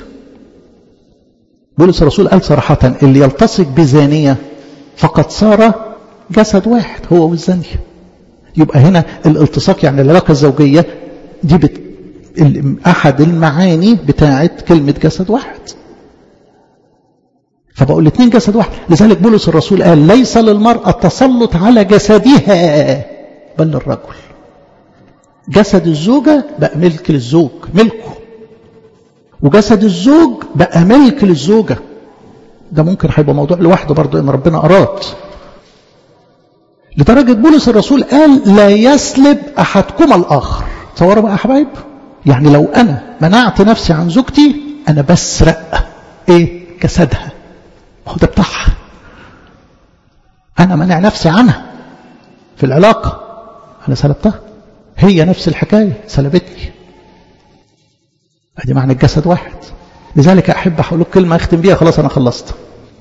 بولس الرسول قال صراحة اللي يلتصق بزانية فقد صار جسد واحد هو والزانية يبقى هنا الالتصاق يعني العلاقة الزوجية دي بت... أحد المعاني بتاعت كلمة جسد واحد فبقول الاثنين جسد واحد لذلك بولس الرسول قال ليس للمرأة التسلط على جسدها بل للرجل جسد الزوجة بقى ملك للزوج ملكه وجسد الزوج بقى ملك للزوجة ده ممكن هيبقى موضوع لوحده برضه ان ربنا اراد لدرجة بولس الرسول قال لا يسلب احدكم الاخر تصوروا بقى يا حبايب يعني لو انا منعت نفسي عن زوجتي انا بسرق ايه جسدها هو ده بتاعها انا منع نفسي عنها في العلاقة انا سلبتها هي نفس الحكاية سلبتني ادي معنى الجسد واحد لذلك احب اقول لك كلمه اختم بيها خلاص انا خلصت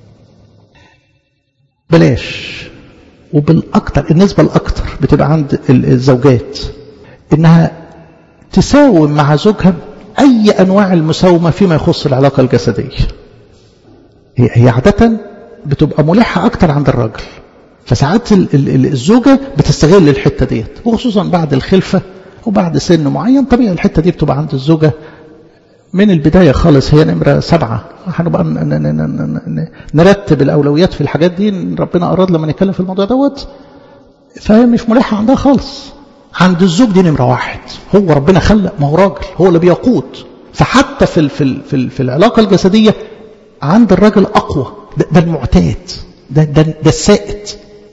بلاش وبالاكثر النسبه الاكثر بتبقى عند الزوجات انها تساوم مع زوجها اي انواع المساومه فيما يخص العلاقه الجسديه هي هي عاده بتبقى ملحه اكثر عند الراجل فساعات الزوجه بتستغل الحته ديت وخصوصا بعد الخلفه وبعد سن معين طبيعي الحته دي بتبقى عند الزوجه من البداية خالص هي نمرة سبعة هنبقى نرتب الأولويات في الحاجات دي ربنا أراد لما نتكلم في الموضوع دوت فهي مش ملحة عندها خالص عند الزوج دي نمرة واحد هو ربنا خلق ما هو راجل هو اللي بيقود فحتى في في في, في العلاقة الجسدية عند الراجل أقوى ده, ده المعتاد ده, ده, ده السائد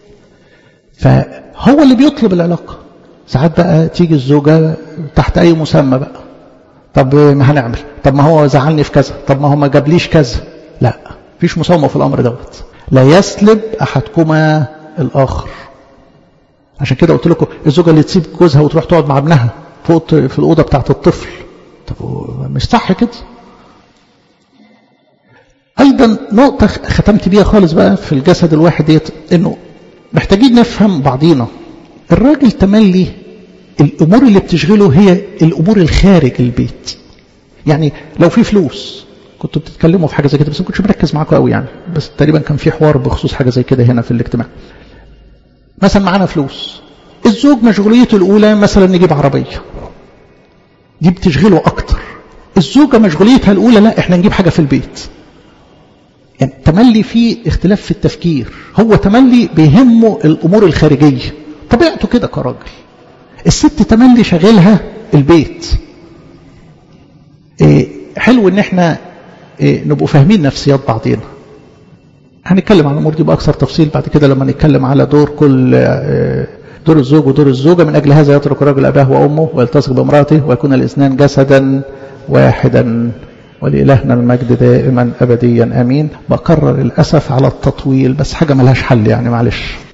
فهو اللي بيطلب العلاقة ساعات بقى تيجي الزوجة تحت أي مسمى بقى طب ما هنعمل طب ما هو زعلني في كذا طب ما هو ما جابليش كذا لا فيش مساومة في الأمر دوت لا يسلب أحدكما الآخر عشان كده قلت لكم الزوجة اللي تسيب جوزها وتروح تقعد مع ابنها فوق في الأوضة بتاعت الطفل طب مش صح كده أيضا نقطة ختمت بيها خالص بقى في الجسد الواحد ديت إنه محتاجين نفهم بعضينا الراجل تملي الأمور اللي بتشغله هي الأمور الخارج البيت يعني لو في فلوس كنتوا بتتكلموا في حاجة زي كده بس ما كنتش مركز معاكم قوي يعني بس تقريبا كان في حوار بخصوص حاجة زي كده هنا في الاجتماع مثلا معانا فلوس الزوج مشغوليته الأولى مثلا نجيب عربية دي بتشغله أكتر الزوجة مشغوليتها الأولى لا احنا نجيب حاجة في البيت يعني تملي في اختلاف في التفكير هو تملي بيهمه الأمور الخارجية طبيعته كده كراجل الست تملي شغلها البيت إيه حلو ان احنا إيه نبقوا فاهمين نفسيات بعضينا هنتكلم عن الامور دي باكثر تفصيل بعد كده لما نتكلم على دور كل إيه دور الزوج ودور الزوجه من اجل هذا يترك الرجل اباه وامه ويلتصق بامراته ويكون الاثنان جسدا واحدا ولإلهنا المجد دائما أبديا أمين بكرر الأسف على التطويل بس حاجة ملهاش حل يعني معلش